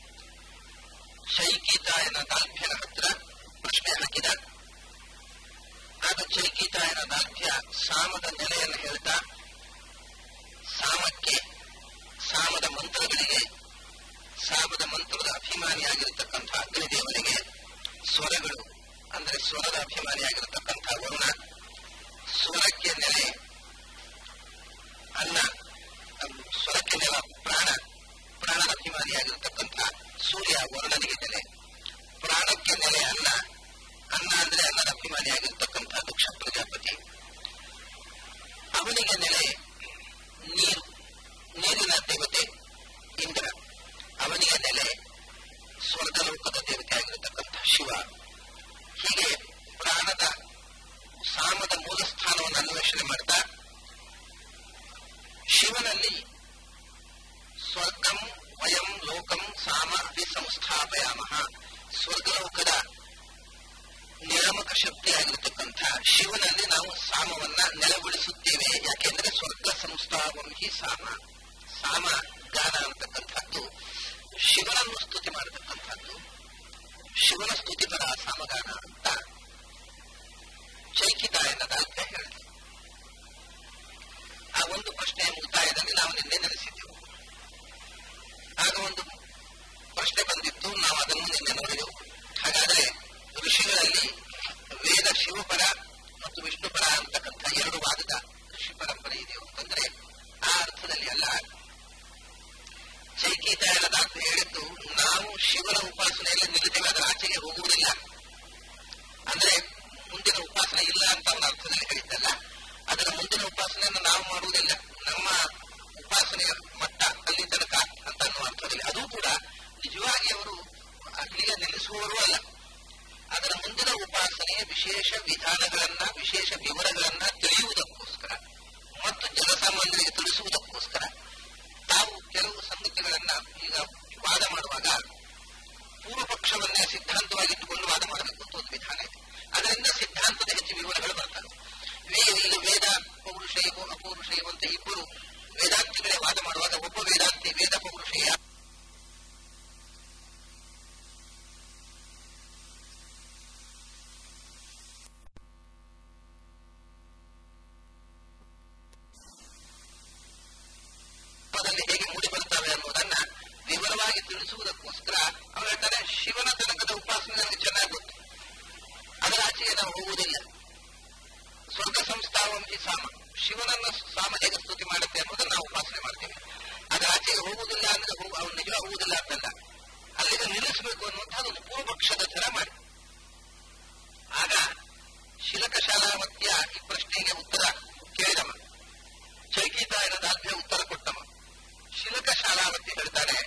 ಶೈಕಿತಾಯನ ದಾಲ್ಭ್ಯನ ಹತ್ರ ಪ್ರಶ್ನೆ ಹಾಕಿದ ಆಗ ಚೈಕಿತಾಯನ ದಾಲ್ಭ್ಯ ಸಾಮದ ನೆಲೆಯನ್ನು ಹೇಳ್ತಾ ಸಾಮಕ್ಕೆ ಸಾಮದ ಮಂತ್ರಗಳಿಗೆ ಸಾಮದ ಮಂತ್ರದ ಅಭಿಮಾನಿಯಾಗಿರತಕ್ಕಂಥ ಅಗ್ನಿದೇವರಿಗೆ ಸ್ವರಗಳು ಅಂದರೆ ಸ್ವರದ ಅಭಿಮಾನಿಯಾಗಿರತಕ್ಕಂಥ ವರುಣ ಸ್ವರಕ್ಕೆ ನೆಲೆ ಅನ್ನ ಸ್ವರಕ್ಕೆ ನೆಲ ಪ್ರಾಣ ಪ್ರಾಣದ ಅಭಿಮಾನಿಯಾಗಿರತಕ್ಕಂಥ ಸೂರ್ಯ ವರುಣನಿಗೆ ನೆಲೆ ಪ್ರಾಣಕ್ಕೆ ನೆಲೆ ಅನ್ನ ಅನ್ನ ಅಂದ್ರೆ ಅನ್ನದ ಅಭಿಮಾನಿಯಾಗಿರ್ತಕ್ಕಂಥ ದಕ್ಷ ಪ್ರಜಾಪತಿ ಅವನಿಗೆ ನೆಲೆ ನೀರು ನೀರಿನ ದೇವತೆ ಇಂದ್ರ ಅವನಿಗೆ ನೆಲೆ ಸ್ವರ್ಗಲೋಕದ ದೇವತೆ ಆಗಿರತಕ್ಕಂಥ ಶಿವ ಹೀಗೆ ಪ್ರಾಣದ ಸಾಮದ ಮೂಲ ಸ್ಥಾನವನ್ನು ಅನ್ವೇಷಣೆ ಮಾಡ್ತಾ ಶಿವನಲ್ಲಿ ಸ್ವರ್ಗಂ ವಯಂ ಲೋಕಂ ಸಾಮ ಅಭಿ ಸಂಸ್ಥಾಪಯಾಮಃ ಸ್ವರ್ಗಲೋಕದ ನಿಯಾಮಕ ಶಕ್ತಿಯಾಗಿರತಕ್ಕಂಥ ಶಿವನಲ್ಲಿ ನಾವು ಸಾಮವನ್ನ ನೆಲೆಗೊಳಿಸುತ್ತೇವೆ ಯಾಕೆಂದ್ರೆ ಸ್ವರ್ಗ ಸಂಸ್ಥಾಪಂ ಹಿ ಸಾಮ ಸಾಮ ಗಾನ ಅಂತಕ್ಕಂಥದ್ದು ಶಿವನನ್ನು ಸ್ತುತಿ ಮಾಡತಕ್ಕಂಥದ್ದು ಶಿವನ ಸ್ತುತಿಪರ ಸಾಮಗಾನ ಅಂತ ಚೈಕಿತ ಎನ್ನದಾಗ್ಯ ಹೇಳಿದೆ ಆ ಒಂದು ಪ್ರಶ್ನೆಯ ಮುಕ್ತಾಯದಲ್ಲಿ ನಾವು ನಿನ್ನೆ ನಡೆಸಿದ್ದೆವು ಆಗ ಒಂದು ಪ್ರಶ್ನೆ ಬಂದಿತ್ತು ನಾವು ಅದನ್ನು ನಿನ್ನೆ ನೋಡಿದೆವು ಹಾಗಾದರೆ ಋಷಿಗಳಲ್ಲಿ ವೇದ ಶಿವಪರ ಮತ್ತು ವಿಷ್ಣುಪರ ಅಂತಕ್ಕಂಥ ಎರಡು ವಾದದ ಋಷಿ ಪರಂಪರೆ ಇದೆಯೋ ಅಂತಂದ್ರೆ ಆ ಅರ್ಥದಲ್ಲಿ ಅಲ್ಲ ಚೈಕೀತ ಅಂತ ಹೇಳಿದ್ದು ನಾವು ಶಿವನ ಉಪಾಸನೆಯಲ್ಲಿ ನಿಲ್ತೇವೆ ಅದರ ಆಚೆಗೆ ಹೋಗುವುದಿಲ್ಲ ಅಂದ್ರೆ ಮುಂದಿನ ಉಪಾಸನೆ ಇಲ್ಲ ಅಂತ ಒಂದು ಅರ್ಥದಲ್ಲಿ ಹೇಳಿದ್ದಲ್ಲ ಅದರ ಮುಂದಿನ ಉಪಾಸನೆಯನ್ನು ನಾವು ಮಾಡುವುದಿಲ್ಲ ನಮ್ಮ ಉಪಾಸನೆಯ ಮಟ್ಟ ಅಲ್ಲಿ ತನಕ ಅಂತ ಅನ್ನುವ ಅರ್ಥದಲ್ಲಿ ಅದು ಕೂಡ ನಿಜವಾಗಿ ಅವರು ಅಲ್ಲಿಗೆ ನಿಲ್ಲಿಸುವವರು ಅಲ್ಲ ಅದರ ಮುಂದಿನ ಉಪಾಸನೆಯ ವಿಶೇಷ ವಿಧಾನಗಳನ್ನ ವಿಶೇಷ ವಿವರಗಳನ್ನ ತಿಳಿಯುವುದಕ್ಕೋಸ್ಕರ ಮತ್ತು ಜನಸಾಮಾನ್ಯರಿಗೆ ತಿಳಿಸುವುದಕ್ಕೋಸ್ಕರ ತಾವು ಕೆಲವು ಸಂಗತಿಗಳನ್ನ ಈಗ ವಾದ ಮಾಡುವಾಗ ಪೂರ್ವ ಪಕ್ಷವನ್ನೇ ಸಿದ್ಧಾಂತವಾಗಿಟ್ಟುಕೊಂಡು ವಾದ ಮಾಡಬೇಕು ಅಂತ ಒಂದು ವಿಧಾನ ಇದೆ ಅದರಿಂದ ಸಿದ್ಧಾಂತದ ಹೆಚ್ಚು ವಿವರಗಳು ಬರ್ತವೆ ಈಗ ವೇದ ಪೌರುಷಯವೋ ಅಪೌರುಷಯವೋ ಅಂತ ಇಬ್ಬರು ವೇದಾಂತಿಗಳೇ ವಾದ ಮಾಡುವಾಗ ಒಬ್ಬ ವೇದಾಂತಿ ವೇದ ಪೌರುಷೇಯ ಪದದಲ್ಲಿ ಹೇಗೆ ಮೂಡಿ ಬರ್ತವೆ ಅನ್ನೋದನ್ನ ವಿವರವಾಗಿ ತಿಳಿಸುವುದಕ್ಕೋಸ್ಕರ ಅವ್ರು ಹೇಳ್ತಾರೆ ಶಿವನ ತನಕದ ಉಪಾಸನೆ ನನಗೆ ಚೆನ್ನಾಗಿ ಗೊತ್ತು ಅದರ ಆಚೆಗೆ ನಾವು ಹೋಗುವುದಿಲ್ಲ ಸ್ವರ್ಗ ಸಂಸ್ಥಾವಂತಿ ಸಾಮ ಶಿವನನ್ನ ಸಾಮ ಹೇಗೆ ಸ್ತುತಿ ಮಾಡುತ್ತೆ ಅನ್ನೋದನ್ನ ನಾವು ಉಪಾಸನೆ ಮಾಡ್ತೇವೆ ಅದರ ಆಚೆಗೆ ಹೋಗುವುದಿಲ್ಲ ಅಂದ್ರೆ ಅವನು ನಿಜವಾಗಿ ಹೋಗುವುದಿಲ್ಲ ಅಂತಲ್ಲ ಅಲ್ಲಿಗೆ ನಿಲ್ಲಿಸಬೇಕು ಅನ್ನುವಂಥದ್ದು ಒಂದು ಪೂರ್ವಪಕ್ಷದ ಥರ ಮಾಡಿ ಆಗ ಶಿಲಕಶಾಲಾವತ್ಯ ಈ ಪ್ರಶ್ನೆಗೆ ಉತ್ತರ ಕೇಳಿದವ ಚೈಕೀತಾಯನ ದಾಲ್ಭ್ಯ ಉತ್ತರ ಕೊಟ್ಟವ ಶಿಲಕ ಶಾಲಾವತಿ ಹೇಳ್ತಾರೆ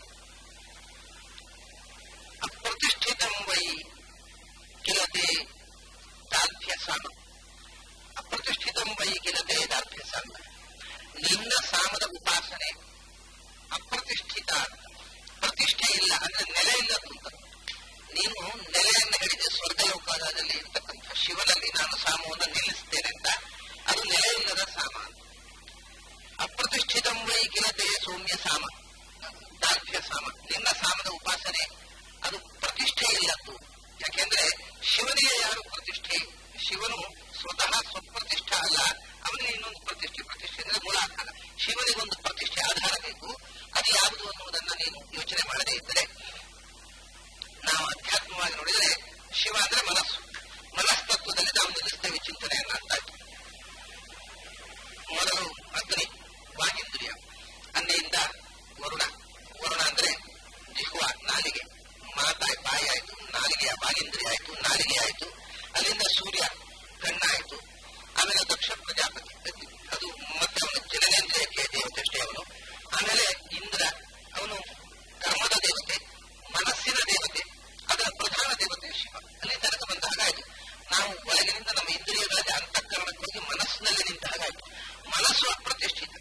ಅಪ್ರತಿಷ್ಠಿತಂ ವೈ ಕಿಲತೆ ದಾಲ್ಭ್ಯ ಸಾಮ ಅಪ್ರತಿಷ್ಠಿತಂ ವೈ ಕಿಲತೆ ದಾಲ್ಭ್ಯ ಸಾಮ ನಿನ್ನ ಸಾಮದ ಉಪಾಸನೆ ಅಪ್ರತಿಷ್ಠಿತ ಪ್ರತಿಷ್ಠೆ ಇಲ್ಲ ಅಂದ್ರೆ ನೆಲೆ ಇಲ್ಲ ಅಂತ ನೀನು ನೆಲೆಯನ್ನು ಹಿಡಿದು ಸ್ವರ್ಗಲೋಕದಲ್ಲಿ ಇರ್ತಕ್ಕಂಥ ಶಿವನಲ್ಲಿ ನಾನು ಸಾಮವನ್ನು ನಿಲ್ಲಿಸ್ತೇನೆ ಅಂತ ಅದು ನೆಲೆಯಿಲ್ಲದ ಸಾಮ ಅಪ್ರತಿಷ್ಠಿತಂ ವೈ ಕಿಲತೆ ಸೌಮ್ಯ ಸಾಮ ದಾರ್ಢ್ಯ ಸಾಮ ನಿನ್ನ ಸಾಮದ ಉಪಾಸನೆ ಅದು ಪ್ರತಿಷ್ಠೆ ಇಲ್ಲದ್ದು ಯಾಕೆಂದ್ರೆ ಶಿವನಿಗೆ ಯಾರು ಪ್ರತಿಷ್ಠೆ ಶಿವನು ಸ್ವತಃ ಸ್ವಪ್ರತಿಷ್ಠ ಅಲ್ಲ ಅವನಿಗೆ ಇನ್ನೊಂದು ಪ್ರತಿಷ್ಠೆ ಪ್ರತಿಷ್ಠೆ ಅಂದ್ರೆ ಮೂಲಾಧಾರ ಶಿವನಿಗೊಂದು ಪ್ರತಿಷ್ಠೆ ಆಧಾರ ಬೇಕು ಅದು ಯಾವುದು ಅನ್ನುವುದನ್ನ ನೀನು ಯೋಚನೆ ಮಾಡದೇ ಇದ್ದರೆ ನಾವು ಅಧ್ಯಾತ್ಮವಾಗಿ ನೋಡಿದರೆ ಶಿವ ಅಂದ್ರೆ ಮನಸ್ಸು ಮನಸ್ತತ್ವದಲ್ಲಿ ನಾವು ನಿಲ್ಲಿಸ್ತೇವೆ ಚಿಂತನೆಯನ್ನ ಅಂತ ಆಯ್ತು ಮೊದಲು ಅಗ್ನಿ ವಾಗೇಂದ್ರಿಯ ಅನ್ನೆಯಿಂದ ವರುಣ ವರುಣ ಅಂದ್ರೆ ಜಿಹ್ವ ನಾಲಿಗೆ ಮಾತಾಯ್ ಬಾಯಿ ಆಯ್ತು ನಾಲಿಗೆಯ ವಾಗೇಂದ್ರಿಯ ಆಯ್ತು ನಾಲಿಗೆ ಆಯ್ತು ಅಲ್ಲಿಂದ ಸೂರ್ಯ ಕಣ್ಣಾಯ್ತು ಆಮೇಲೆ ದಕ್ಷ ಪ್ರಜಾಪತಿ ಅದು ಮತ್ತೆ ಅವನು ಜನನೇಂದ್ರಿಯಕ್ಕೆ ದೇವತೆ ಅಷ್ಟೇ ಅವನು ಆಮೇಲೆ ಇಂದ್ರ ಅವನು ಕರ್ಮದ ದೇವತೆ ಮನಸ್ಸಿನ ದೇವತೆ ಅದರ ಪ್ರಧಾನ ದೇವತೆ ಶಿವ ಅಲ್ಲಿ ತನಕ ಬಂದ ಹಾಗಾಯ್ತು ನಾವು ಒಳಗಿನಿಂದ ನಮ್ಮ ಇಂದ್ರಿಯಗಳಲ್ಲಿ ಅಂತಃಕರಣಕ್ಕೆ ಹೋಗಿ ಮನಸ್ಸಿನಲ್ಲಿ ನಿಂತ ಹಾಗಾಯ್ತು ಮನಸ್ಸು ಅಪ್ರತಿಷ್ಠಿತ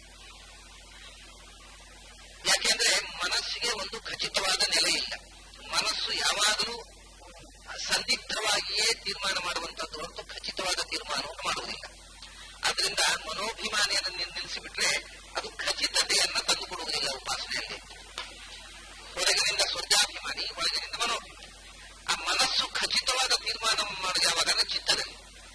ಯಾಕೆಂದ್ರೆ ಮನಸ್ಸಿಗೆ ಒಂದು ಖಚಿತವಾದ ನೆಲೆ ಇಲ್ಲ ಮನಸ್ಸು ಯಾವಾಗಲೂ ಸಂದಿಗ್ಧವಾಗಿಯೇ ತೀರ್ಮಾನ ಮಾಡುವಂತದ್ದು ಹೊರತು ಖಚಿತವಾದ ತೀರ್ಮಾನವನ್ನು ಮಾಡುವುದಿಲ್ಲ ಅದರಿಂದ ಮನೋಭಿಮಾನಿಯನ್ನು ನಿಲ್ಲಿಸಿಬಿಟ್ರೆ ಅದು ಖಚಿತತೆಯನ್ನ ತಂದುಕೊಡುವುದಿಲ್ಲ ಉಪಾಸನೆಯಲ್ಲಿ ಹೊರಗಿನಿಂದ ಸ್ವರ್ಗಾಭಿಮಾನಿ ಒಳಗಿನಿಂದ ಮನೋಭಿಮಾನಿ ಆ ಮನಸ್ಸು ಖಚಿತವಾದ ತೀರ್ಮಾನ ಮಾಡುವ ಯಾವಾಗ ಚಿತ್ತದಲ್ಲಿ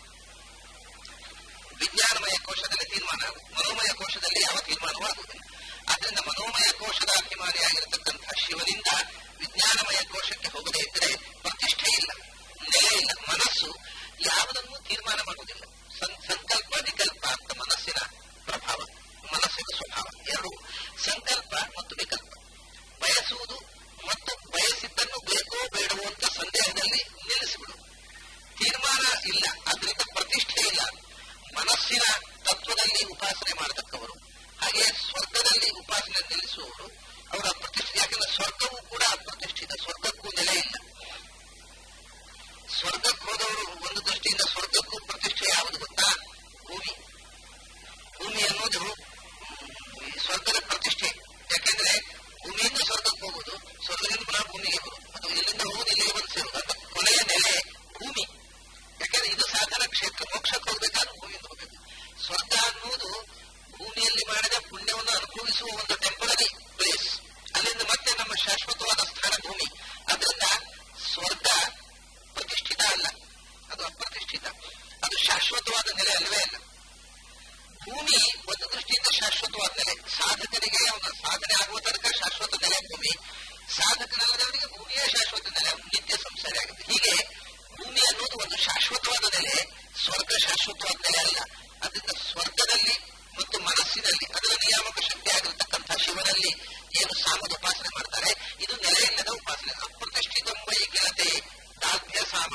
ವಿಜ್ಞಾನಮಯ ಕೋಶದಲ್ಲಿ ತೀರ್ಮಾನ ಮನೋಮಯ ಕೋಶದಲ್ಲಿ ಯಾವ ತೀರ್ಮಾನವೂ ಆಗುವುದಿಲ್ಲ ಆದ್ದರಿಂದ ಮನೋಮಯ ಕೋಶದ ಅಭಿಮಾನಿಯಾಗಿರತಕ್ಕಂಥ ಶಿವನಿಂದ ವಿಜ್ಞಾನಮಯ ಕೋಶಕ್ಕೆ ಹೋಗದೇ ಇದ್ದರೆ ಪ್ರತಿಷ್ಠೆ ಇಲ್ಲ ನೆಲೆ ಇಲ್ಲ ಮನಸ್ಸು ಯಾವುದನ್ನು ತೀರ್ಮಾನ ಮಾಡುವುದಿಲ್ಲ ಸಂಕಲ್ಪ ವಿಕಲ್ಪ ಅಂತ ಮನಸ್ಸಿನ ಪ್ರಭಾವ ಮನಸ್ಸಿನ ಸ್ವಭಾವ ಎರಡು ಸಂಕಲ್ಪ ಮತ್ತು ವಿಕಲ್ಪ ಬಯಸುವುದು ಮತ್ತು ಬಯಸಿದ್ದನ್ನು ಬೇಕೋ ಬೇಡವೋ ಅಂತ ಸಂದೇಹದಲ್ಲಿ ನಿಲ್ಲಿಸಿಬಿಡು ತೀರ್ಮಾನ ಇಲ್ಲ ಅದರಿಂದ ಪ್ರತಿಷ್ಠೆ ಇಲ್ಲ ಮನಸ್ಸಿನ ತತ್ವದಲ್ಲಿ ಉಪಾಸನೆ ಮಾಡತಕ್ಕವರು ಹಾಗೆ ಸ್ವರ್ಗದಲ್ಲಿ ಉಪಾಸನೆ ನಿಲ್ಲಿಸುವವರು ಅವರ ಪ್ರತಿಷ್ಠೆ ಯಾಕಂದ್ರೆ ಸ್ವರ್ಗವೂ ಕೂಡ ಅಪ್ರತಿಷ್ಠಿತ ಸ್ವರ್ಗಕ್ಕೂ ನೆಲೆ ಇಲ್ಲ ಸ್ವರ್ಗಕ್ಕೆ ಹೋದವರು ಒಂದು ದೃಷ್ಟಿಯಿಂದ ಸ್ವರ್ಗಕ್ಕೂ ಪ್ರತಿಷ್ಠೆ ಯಾವುದು ಗೊತ್ತಾ ಭೂಮಿ ಭೂಮಿ ಅನ್ನೋದು ಸ್ವರ್ಗದ ಪ್ರತಿಷ್ಠೆ ಯಾಕೆಂದ್ರೆ ಭೂಮಿಯಿಂದ ಸ್ವರ್ಗಕ್ಕೆ ಹೋಗುದು ಸ್ವರ್ಗದಿಂದ ಪುನಃ ಭೂಮಿಗೆ ಬರುದು ಅದು ಇಲ್ಲಿಂದ ಹೋಗುದು ಇಲ್ಲಿಗೆ ಬಂದು ಸೇರುವುದು ಅಂತ ಕೊನೆಯ ನೆಲೆ ಭೂಮಿ ಯಾಕೆಂದ್ರೆ ಇದು ಸಾಧನ ಕ್ಷೇತ್ರ ಮೋಕ್ಷಕ್ಕೆ ಹೋಗ್ಬೇಕಾದ್ರೂ ಭೂಮಿಯಿಂದ ಹೋಗಬೇಕು ಸ್ವರ್ಗ ಅನ್ನುವುದು ಭೂಮಿಯಲ್ಲಿ ಮಾಡಿದ ಪುಣ್ಯವನ್ನು ಅನುಭವಿಸುವ ಒಂದು ಟೆಂಪರರಿ ಪ್ಲೇಸ್ ಅಲ್ಲಿಂದ ಮತ್ತೆ ನಮ್ಮ ಶಾಶ್ವತವಾದ ಸ್ಥಾನ ಭೂಮಿ ಅದರಿಂದ ಸ್ವರ್ಗ ಪ್ರತಿಷ್ಠಿತ ಅಲ್ಲ ಅದು ಅಪ್ರತಿಷ್ಠಿತ ಅದು ಶಾಶ್ವತವಾದ ನೆಲೆ ಅಲ್ಲವೇ ಅಲ್ಲ ಭೂಮಿ ಒಂದು ದೃಷ್ಟಿಯಿಂದ ಶಾಶ್ವತವಾದ ನೆಲೆ ಸಾಧಕನಿಗೆ ಅವನ ಸಾಧನೆ ಆಗುವ ತನಕ ಶಾಶ್ವತ ನೆಲೆ ಭೂಮಿ ಸಾಧಕನಲ್ಲದವರಿಗೆ ಭೂಮಿಯೇ ಶಾಶ್ವತ ನೆಲೆ ನಿತ್ಯ ಸಂಸಾರ ಆಗುತ್ತೆ ಹೀಗೆ ಭೂಮಿ ಅನ್ನೋದು ಒಂದು ಶಾಶ್ವತವಾದ ನೆಲೆ ಸ್ವರ್ಗ ಶಾಶ್ವತವಾದ ನೆಲೆ ಅಲ್ಲ ಅದರಿಂದ ಸ್ವರ್ಗದಲ್ಲಿ ಮತ್ತು ಮನಸ್ಸಿನಲ್ಲಿ ಅದರ ನಿಯಾಮಕ ಶಕ್ತಿ ಆಗಿರತಕ್ಕಂಥ ಶಿವನಲ್ಲಿ ಏನು ಸಾಮದ ಉಪಾಸನೆ ಮಾಡ್ತಾರೆ ಇದು ನೆಲೆ ಇಲ್ಲದ ಉಪಾಸನೆ ಅಪ್ರತಿಷ್ಠಿತ ವೈ ಗೆಳತೆ ದಾಭ್ಯ ಸಾಮ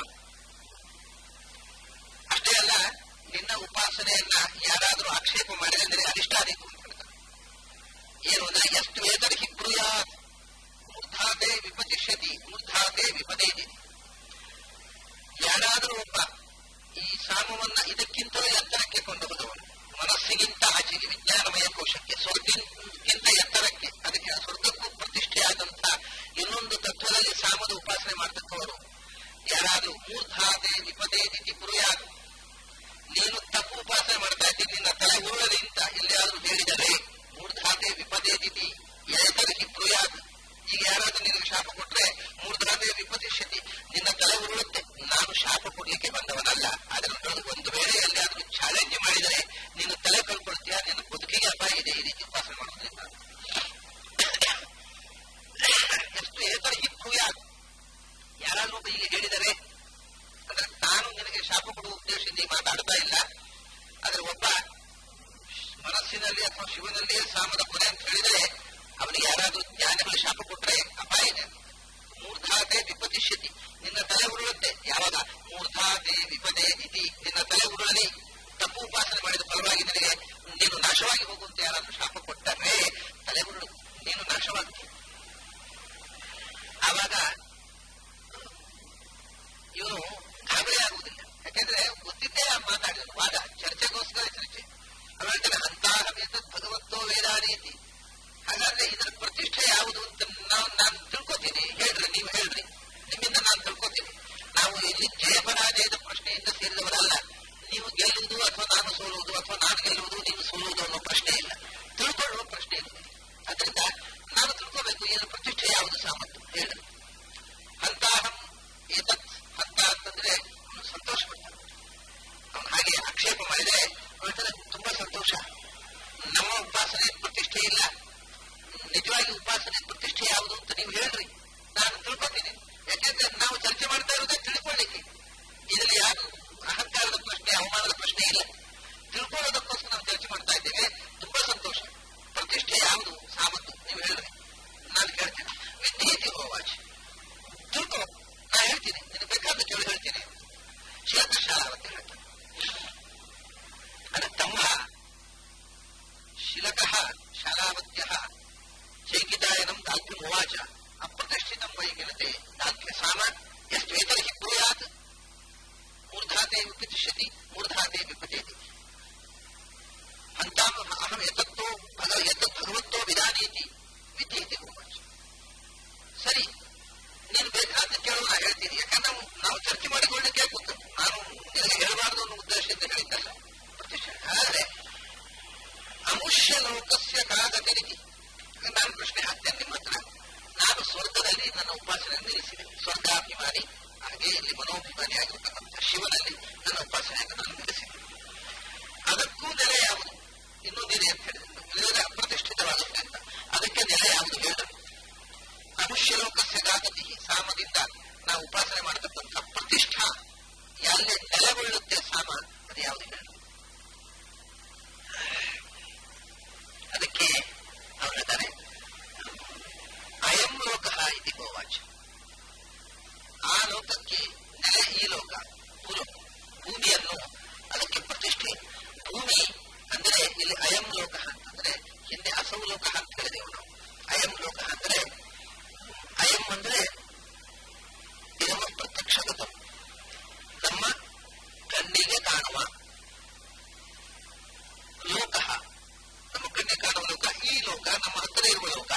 ಅಷ್ಟೇ ಅಲ್ಲ ನಿನ್ನ ಉಪಾಸನೆಯನ್ನ ಯಾರಾದರೂ ಆಕ್ಷೇಪ ಮಾಡಿದರೆ ಅನಿಷ್ಟಾದೀತು ಅಂತ ಹೇಳ್ತಾರೆ ಏನು ಅಂದ್ರೆ ಎಷ್ಟು ವೇದನ ಹಿಬ್ರುಯಾತ್ ಮೂರ್ಧಾತೆ ವಿಪತಿಷ್ಯತಿ ಮೂರ್ಧಾತೆ ವಿಪದೇದಿ ಯಾರಾದರೂ ಒಬ್ಬ ಈ ಸಾಮವನ್ನ ಇದಕ್ಕಿಂತಲೂ ಎತ್ತರಕ್ಕೆ ಕೊಂಡು ಹೋದವನು ಮನಸ್ಸಿಗಿಂತ ಆಚೆಗೆ ವಿಜ್ಞಾನಮಯ ಕೋಶಕ್ಕೆ ಸ್ವರ್ಗಕ್ಕಿಂತ ಎತ್ತರಕ್ಕೆ ಅದಕ್ಕೆ ಸ್ವರ್ಗಕ್ಕೂ ಪ್ರತಿಷ್ಠೆಯಾದಂಥ ಇನ್ನೊಂದು ತತ್ವದಲ್ಲಿ ಸಾಮದ ಉಪಾಸನೆ ಮಾಡತಕ್ಕವರು ಯಾರಾದರೂ ಮೂರ್ಧಾತೆ ವಿಪದೇದಿ ಕುರುಯಾತ್ ನೀನು ತಪ್ಪು ಉಪಾಸನೆ ಮಾಡ್ತಾ ಇದ್ದೀನಿ ನಿನ್ನ ತಲೆ ಉರುಳಲಿ ಅಂತ ಎಲ್ಲಿಯಾದರೂ ಹೇಳಿದರೆ ಮೂರ್ಧಾತೆ ವಿಪದೇದಿತಿ ಎಳೆತರಹಿ ಬ್ರೂಯಾತ್ ಈಗ ಯಾರಾದ್ರೂ ನಿನಗೆ ಶಾಪ ಕೊಟ್ರೆ ಮೂರ್ಧಾತೆ ವಿಪದಿಷ್ಯತಿ ನಿನ್ನ ತಲೆ ಉರುಳುತ್ತೆ ನಾನು ಶಾಪ ಕೊಡ್ಲಿಕ್ಕೆ ಬಂದವನಲ್ಲ ಅದನ್ನು ಒಂದು ವೇಳೆ ಎಲ್ಲಿಯಾದ್ರೂ ಚಾಲೆಂಜ್ ಮಾಡಿದರೆ ನೀನು ತಲೆ ಕಳ್ಕೊಳ್ತೀಯ ನಿನ್ನ ಬದುಕಿಗೆ ಅಪಾಯ ಇದೆ ಈ ರೀತಿ ಉಪಾಸನೆ ಮಾಡೋದ್ರಿಂದ ಎಷ್ಟು ಏತರ ಹಿಬ್ರೂಯಾತ್ ಯಾರಾದ್ರೂ ಒಬ್ಬ ಈಗ ಹೇಳಿದರೆ ಅಂದ್ರೆ ನಾನು ನಿನಗೆ ಶಾಪ ಕೊಡುವ ಉದ್ದೇಶದಿಂದ ಮಾತಾಡ್ತಾ ಇಲ್ಲ ಆದ್ರೆ ಒಬ್ಬ ಮನಸ್ಸಿನಲ್ಲಿ ಅಥವಾ ಶಿವನಲ್ಲಿಯೇ ಸಾಮದ ಕೊನೆ ಅಂತ ಹೇಳಿದರೆ ಅವನಿಗೆ ಯಾರಾದ್ರೂ ಜ್ಞಾನಿಗಳು ಶಾಪ ಕೊಟ್ರೆ ಅಪಾಯ ಇದೆ ಮೂರ್ಧಾತೆ ವಿಪತಿಷ್ಯತಿ ನಿನ್ನ ತಲೆ ಉರುಳುತ್ತೆ ಯಾವಾಗ ಮೂರ್ಧಾತೆ ವಿಪದೇ ಇತಿ ನಿನ್ನ ತಲೆ ಉರುಳಲಿ ತಪ್ಪು ಉಪಾಸನೆ ಮಾಡಿದ ಫಲವಾಗಿ ನಿನಗೆ ನೀನು ನಾಶವಾಗಿ ಹೋಗುವಂತ ಯಾರಾದ್ರೂ ಶಾಪ ಕೊಟ್ಟರೆ ತಲೆ ಉರುಳು ನೀನು ನಾಶವಾಗ್ತಿ ಆವಾಗ ಇವನು ಗಾಬರಿ ಆಗುವುದಿಲ್ಲ ಯಾಕೆಂದ್ರೆ ಗೊತ್ತಿದ್ದೇ ಮಾತಾಡಿದನು ವಾದ ಚರ್ಚೆಗೋಸ್ಕರ ಚರ್ಚೆ ಅವ ಹೇಳ್ತಾನೆ ಅಂತಹ ಭಗವತ್ತೋ ವೇದಾನೀತಿ ಹಾಗಾದ್ರೆ ಇದರ ಪ್ರತಿಷ್ಠೆ ಯಾವುದು ಅಂತ ನಾವು ನಾನು ತಿಳ್ಕೊತೀನಿ ಹೇಳ್ರಿ ನೀವು ಹೇಳ್ರಿ ನಿಮ್ಮಿಂದ ನಾನು ತಿಳ್ಕೊತೀನಿ ನಾವು ಇಲ್ಲಿ ಜಯಪರಾಜಯದ ಪ್ರಶ್ನೆಯಿಂದ ಸೇರಿದವರ ಲೋಕಸ್ಯ ಕಾಗತಿರಿತಿ ನಾನು ಪ್ರಶ್ನೆ ಹಾಕ್ತೇನೆ ನಿಮ್ಮ ಹತ್ರ ನಾನು ಸ್ವರ್ಗದಲ್ಲಿ ನನ್ನ ಉಪಾಸನೆ ನಿಲ್ಲಿಸಿದೆ ಸ್ವರ್ಗಾಭಿಮಾನಿ ಹಾಗೆ ಇಲ್ಲಿ ಮನೋಭಿಮಾನಿ ಆಗಿರ್ತಕ್ಕಂಥ ಶಿವನಲ್ಲಿ ನನ್ನ ಉಪಾಸನೆಯನ್ನು ನಾನು ನಿಲ್ಲಿಸಿದೆ ಅದಕ್ಕೂ ನೆಲೆ ಯಾವುದು ಇನ್ನೊಂದಿದೆ ಅಂತ ಹೇಳಿದ್ರು ಇಲ್ಲದೆ ಅಪ್ರತಿಷ್ಠಿತವಾಗುತ್ತೆ ಅಂತ ಅದಕ್ಕೆ ನೆಲೆ ಯಾವುದು ಹೇಳಿದ್ರು ಮನುಷ್ಯ ಲೋಕಸ್ಯ ಗಾಗತಿ ಸಾಮದಿಂದ ನಾವು ಉಪಾಸನೆ ಮಾಡತಕ್ಕಂಥ ಪ್ರತಿಷ್ಠಾ ಎಲ್ಲಿ ನೆಲೆಗೊಳ್ಳುತ್ತೆ ಸಾಮ ಅದು ಯಾವುದು ಹೇಳಿ ಅದಕ್ಕೆ ಅವ್ರು ಹೇಳ್ತಾರೆ ಅಯಂ ಲೋಕ ಇತಿ ಗೋವಾಚ ಆ ಲೋಕಕ್ಕೆ ನೆಲೆ ಈ ಲೋಕ ಭೂಲೋಕ ಭೂಮಿಯನ್ನು ಅದಕ್ಕೆ ಪ್ರತಿಷ್ಠೆ ಭೂಮಿ ಅಂದರೆ ಇಲ್ಲಿ ಅಯಂ ಲೋಕ ಅಂತಂದ್ರೆ ಹಿಂದೆ ಅಸೌ ಲೋಕ ಅಂತ ಹೇಳಿದೆವು ನಾವು ಅಯಂ ಲೋಕ ಅಂದ್ರೆ ಅಯಂ ಅಂದ್ರೆ ಇದನ್ನು ಪ್ರತ್ಯಕ್ಷಗತ ನಮ್ಮ ಕಣ್ಣಿಗೆ ಕಾಣುವ ಲೋಕ ನಮ್ಮ ಕಣ್ಣಿಗೆ ಕಾಣುವ ಲೋಕ ಈ ಲೋಕ ನಮ್ಮ ಹತ್ತಿರ ಇರುವ ಲೋಕ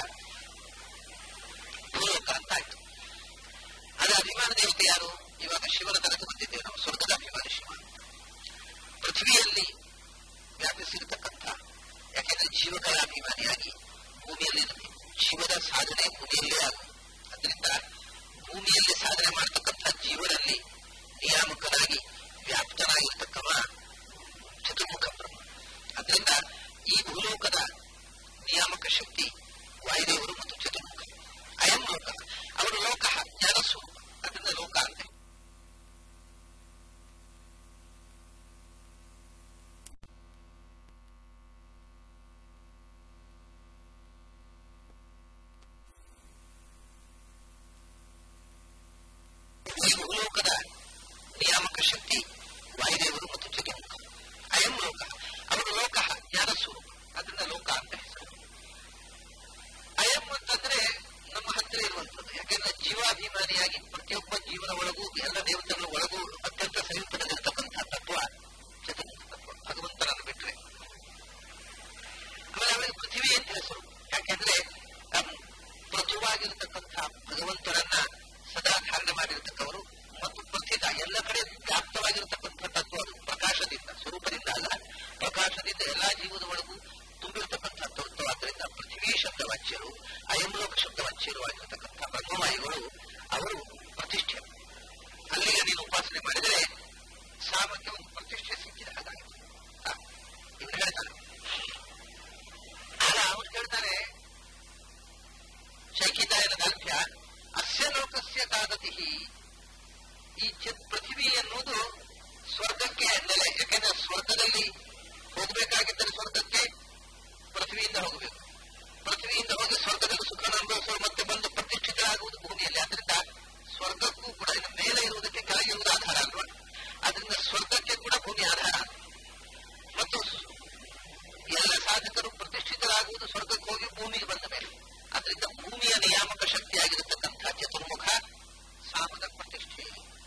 ಭೂಲೋಕ ಅಂತ ಆಯ್ತು ಅದೇ ಅಭಿಮಾನ ದೇವತೆ ಯಾರು ಇವಾಗ ಶಿವನ ತನಕ ಬಂದಿದ್ದೇವೆ ನಾವು ಸ್ವರ್ಗದ ಅಭಿಮಾನಿ ಶಿವ ಪೃಥ್ವಿಯಲ್ಲಿ ವ್ಯಾಪಿಸಿರತಕ್ಕಂಥ ಯಾಕೆಂದ್ರೆ ಜೀವಗಳ ಅಭಿಮಾನಿಯಾಗಿ ಭೂಮಿಯಲ್ಲಿ ಶಿವದ ಸಾಧನೆ ಭೂಮಿಯಲ್ಲೇ ಆಗುವುದು ಅದರಿಂದ ಭೂಮಿಯಲ್ಲಿ ಸಾಧನೆ ಮಾಡತಕ್ಕಂಥ ಜೀವನಲ್ಲಿ ನಿಯಾಮಕನಾಗಿ ವ್ಯಾಪ್ತನಾಗಿರ್ತಕ್ಕವ ಚತುರ್ಮುಖ ಬ್ರಹ್ಮ ಅದರಿಂದ ಈ ಭೂಲೋಕದ ನಿಯಾಮಕ ಶಕ್ತಿ ವಾಯುದೇವರು ಮತ್ತು ಚತುರ್ಮುಖ ಅಯಂ ಲೋಕ ಅವರು ಲೋಕ ಜ್ಞಾನ ಸ್ವರೂಪ ಅದರಿಂದ ಲೋಕ ಅಂತ ಈ ಭೂಲೋಕದ ನಿಯಾಮಕ ಶಕ್ತಿ ವಾಯುದೇವರು ಮತ್ತು ಚತುರ್ಮುಖ ಅಯಂ ಲೋಕ ಅವರು ಲೋಕ ಜ್ಞಾನ ಸ್ವರೂಪ ಅದರಿಂದ ಲೋಕ ಅಂತ ಹೆಸರು ಅಯಂ ಅಂತಂದ್ರೆ ನಮ್ಮ ಹತ್ತಿರ ಇರುವಂಥದ್ದು ಯಾಕೆಂದ್ರೆ ಜೀವಾಭಿಮಾನಿಯಾಗಿ ಪ್ರತಿಯೊಬ್ಬ ಜೀವನ ಒಳಗೂ ಎಲ್ಲ ದೇವತೆಗಳ ಒಳಗೂ ಅತ್ಯಂತ ಸಮೀಪದಲ್ಲಿರ್ತಕ್ಕಂಥ ತತ್ವ ಚತುರ್ಮುಖ ತತ್ವ ಭಗವಂತನನ್ನು ಬಿಟ್ಟರೆ ಆಮೇಲೆ ಅವರಿಗೆ ಪೃಥ್ವಿ ಅಂತ ಹೆಸರು ಯಾಕೆಂದ್ರೆ ಪ್ರಚುವಾಗಿರತಕ್ಕಂಥ ಭಗವಂತನನ್ನ ಸದಾ ಧಾರಣೆ ಮಾಡಿರತಕ್ಕವರು ಮತ್ತು ಪ್ರಸಿದ್ಧ ಎಲ್ಲ ಕಡೆ ವ್ಯಾಪ್ತವಾಗಿರತಕ್ಕಂಥ ತತ್ವ ಅದು ಪ್ರಕಾಶದಿಂದ ಸ್ವರೂಪದಿಂದ ಅಲ್ಲ ಪ್ರಕಾಶದಿಂದ ಎಲ್ಲಾ ಜೀವದ ಒಳಗೂ ತುಂಬಿರತಕ್ಕಂಥ ತತ್ವ ಆದ್ದರಿಂದ ಪೃಥ್ವಿ ಶಬ್ದವಾಚ್ಯರು ಅಯಂಲೋಕ ಶಬ್ದವಾಚ್ಯರು ಆಗಿರತಕ್ಕಂಥ ಬ್ರಹ್ಮವಾಯುಗಳು ಅವರು ಪ್ರತಿಷ್ಠೆ ಅಲ್ಲಿಗೆ ನೀನು ಉಪಾಸನೆ ಮಾಡಿದರೆ ಸಾಮಕ್ಕೆ ಒಂದು ಪ್ರತಿಷ್ಠೆ ಸಿಕ್ಕಿದ ಹಾಗಾಗಿದೆ ಇವ್ರು ಹೇಳ್ತಾರೆ ಅಲ್ಲ ಅವ್ರು ಹೇಳ್ತಾರೆ ಶೈಕಿತಾಯನ ದಾಲ್ಭ್ಯ ಅಸ್ಯ ಲೋಕಸ್ಯ ಕಾಗತಿ ಈ ಚಿತ್ ಪೃಥ್ವಿ ಎನ್ನುವುದು ಸ್ವರ್ಗಕ್ಕೆ ನೆಲೆ ಯಾಕೆಂದ್ರೆ ಸ್ವರ್ಗದಲ್ಲಿ ಹೋಗಬೇಕಾಗಿದ್ದರೆ ಸ್ವರ್ಗಕ್ಕೆ ಪೃಥ್ವಿಯಿಂದ ಹೋಗಬೇಕು ಪೃಥ್ವಿಯಿಂದ ಹೋಗಿ ಸ್ವರ್ಗದಲ್ಲಿ ಸುಖನ ಅನುಭವಿಸುವ ಮತ್ತೆ ಬಂದು ಪ್ರತಿಷ್ಠಿತರಾಗುವುದು ಭೂಮಿಯಲ್ಲಿ ಆದ್ರಿಂದ ಸ್ವರ್ಗಕ್ಕೂ ಕೂಡ ಇನ್ನು ಮೇಲೆ ಇರುವುದಕ್ಕೆ ಕೆಳಗಿರುವುದು ಆಧಾರ ಅಲ್ವಾ ಅದರಿಂದ ಸ್ವರ್ಗಕ್ಕೆ ಕೂಡ ಭೂಮಿ ಆಧಾರ ಮತ್ತು ಎಲ್ಲ ಸಾಧಕರು ಪ್ರತಿಷ್ಠಿತರಾಗುವುದು ಸ್ವರ್ಗಕ್ಕೆ ಹೋಗಿ ಭೂಮಿಗೆ ಬಂದ ಮೇಲೆ ಅದರಿಂದ ಭೂಮಿಯ ನಿಯಾಮಕ ಶಕ್ತಿಯಾಗಿರತಕ್ಕಂಥ ಚತುರ್ಮುಖ ಸಾಮದ ಪ್ರತಿಷ್ಠೆ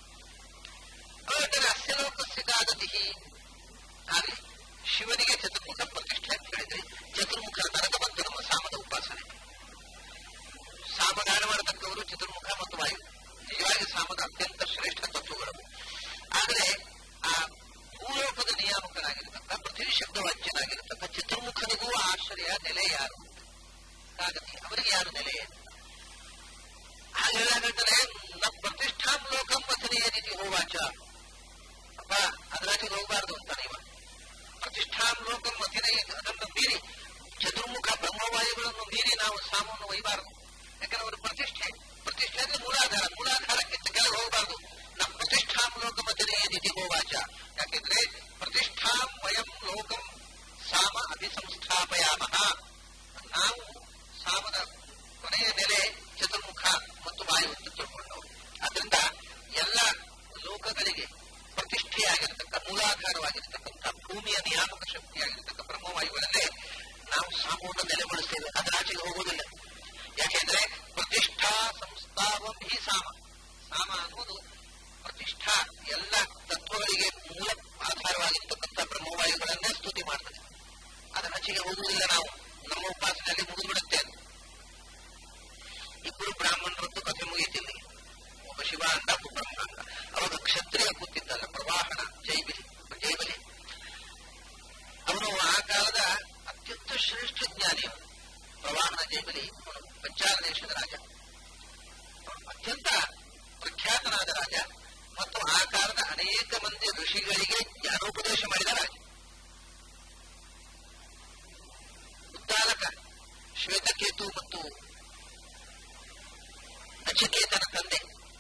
ಅವರ ಅಸ್ಯಲೋಕಸ್ಯಗಾಗತಿ ಆಗಲಿ ಶಿವನಿಗೆ ಚತುರ್ಮುಖ ಪ್ರತಿಷ್ಠೆ ಅಂತ ಹೇಳಿದ್ರೆ ಚತುರ್ಮುಖರ ತನಕ ಬಂತು ನಮ್ಮ ಸಾಮದ ಉಪಾಸನೆ ಸಾಮಗಾನ ಮಾಡತಕ್ಕವರು ಚತುರ್ಮುಖ ಮತ್ತು ವಾಯು ನಿಜವಾಗಿ ಸಾಮದ ಅತ್ಯಂತ ಶ್ರೇಷ್ಠ ತತ್ವಗಳು ಆದರೆ ಆ ಭೂಲೋಕದ ನಿಯಾಮಕನಾಗಿರತಕ್ಕ ಪೃಥ್ವಿ ಶಬ್ದವಾಚ್ಯನಾಗಿರತಕ್ಕ ಚತುರ್ಮುಖನಿಗೂ ಆಶ್ರಯ ನೆಲೆ ಯಾರು ಕಾಗತಿ ಅವರಿಗೆ ಯಾರು ನೆಲೆ ಹಾಗೆ ಹೇಳ್ತಾರೆ ನ ಪ್ರತಿಷ್ಠಾಂ ಲೋಕಂ ವಚನೆಯ ರೀತಿ ಹೋವಾಚ ಅಪ್ಪ ಅದರಾಚೆ ಹೋಗಬಾರ್ದು ಅಂತಾನೆ ಇವ ಪ್ರತಿಷ್ಠಾಂ ಲೋಕಂ ವಚನೆಯ ಅದನ್ನು ಮೀರಿ ಚತುರ್ಮುಖ ಬ್ರಹ್ಮವಾಯುಗಳನ್ನು ಮೀರಿ ನಾವು ಸಾಮವನ್ನು ಒಯ್ಯಬಾರದು ಯಾಕಂದ್ರೆ ಅವರು ಪ್ರತಿಷ್ಠೆ ಪ್ರತಿಷ್ಠೆ ಅಂದ್ರೆ ಮೂಲಾಧಾರ ಮೂಲಾಧಾರಕ್ಕಿಂತ ಕೆಳಗೆ ಹೋಗಬಾರದು ನಮ್ಮ ಪ್ರತಿಷ್ಠಾಂ ಲೋಕ ವಚನೆಯ ರೀತಿ ಹೋವಾಚ ಯಾಕೆಂದ್ರೆ ಪ್ರತಿಷ್ಠಾಂ ವಯಂ ಲೋಕಂ ಸಾಮ ಅಭಿಸಂಸ್ಥಾಪಯಾಮಹ ನಾವು ಸಾಮದ ಕೊನೆಯ ನೆಲೆ ಚತುರ್ಮುಖ ಮತ್ತು ವಾಯು ಅಂತ ತಿಳ್ಕೊಂಡವರು ಅದರಿಂದ ಎಲ್ಲ ಲೋಕಗಳಿಗೆ ಪ್ರತಿಷ್ಠೆಯಾಗಿರತಕ್ಕ ಮೂಲಾಧಾರವಾಗಿರತಕ್ಕಂಥ ಭೂಮಿಯ ನಿಯಾಮಕ ಶಕ್ತಿಯಾಗಿರತಕ್ಕ ಬ್ರಹ್ಮವಾಯುಗಳನ್ನೇ ನಾವು ಸಾಮವನ್ನು ನೆಲೆಗೊಳಿಸ್ತೇವೆ ಅದರ ಆಚೆಗೆ ಹೋಗುವುದಿಲ್ಲ ಯಾಕೆಂದ್ರೆ ಪ್ರತಿಷ್ಠಾ ಸಂಸ್ಥಾವಂ ಹಿ ಸಾಮ ಸಾಮ ಅನ್ನೋದು ಪ್ರತಿಷ್ಠಾ ಎಲ್ಲ ತತ್ವಗಳಿಗೆ ಮೂಲ ಆಧಾರವಾಗಿರ್ತಕ್ಕಂಥ ಬ್ರಹ್ಮವಾಯುಗಳನ್ನೇ ಸ್ತುತಿ ಮಾಡ್ತದೆ ಅದರ ಆಚೆಗೆ ಹೋಗುವುದಿಲ್ಲ ನಾವು ನಮ್ಮ ಉಪಾಸನೆಯಲ್ಲಿ ಮುಗಿದ್ಬಿಡುತ್ತೆ ಅಂತ ಇಬ್ಬರು ಬ್ರಾಹ್ಮಣರದ್ದು ಕಥೆ ಮುಗಿತಿಲ್ಲ ಒಬ್ಬ ಶಿವ ಅಂದ ಒಬ್ಬ ಬ್ರಹ್ಮ ಅಂದ ಅವಾಗ ಕ್ಷತ್ರಿಯ ಕೂತಿದ್ದಲ್ಲ ಪ್ರವಾಹನ ಜೈಬಲಿ ಜೈಬಲಿ ಅವನು ಆ ಕಾಲದ ಅತ್ಯಂತ ಶ್ರೇಷ್ಠ ಜ್ಞಾನಿ ಪ್ರವಾಹನ ಜೈಬಲಿ ಪಂಚಾಲ ದೇಶದ ರಾಜ ಅತ್ಯಂತ ಪ್ರಖ್ಯಾತನಾದ ರಾಜ ಮತ್ತು ಆ ಕಾಲದ ಅನೇಕ ಮಂದಿ ಋಷಿಗಳಿಗೆ ಜ್ಞಾನೋಪದೇಶ ಮಾಡಿದ ರಾಜ ಉದ್ದಾಲಕ ಶ್ವೇತಕೇತು ಮತ್ತು ನಚಿಕೇತನ ತಂದೆ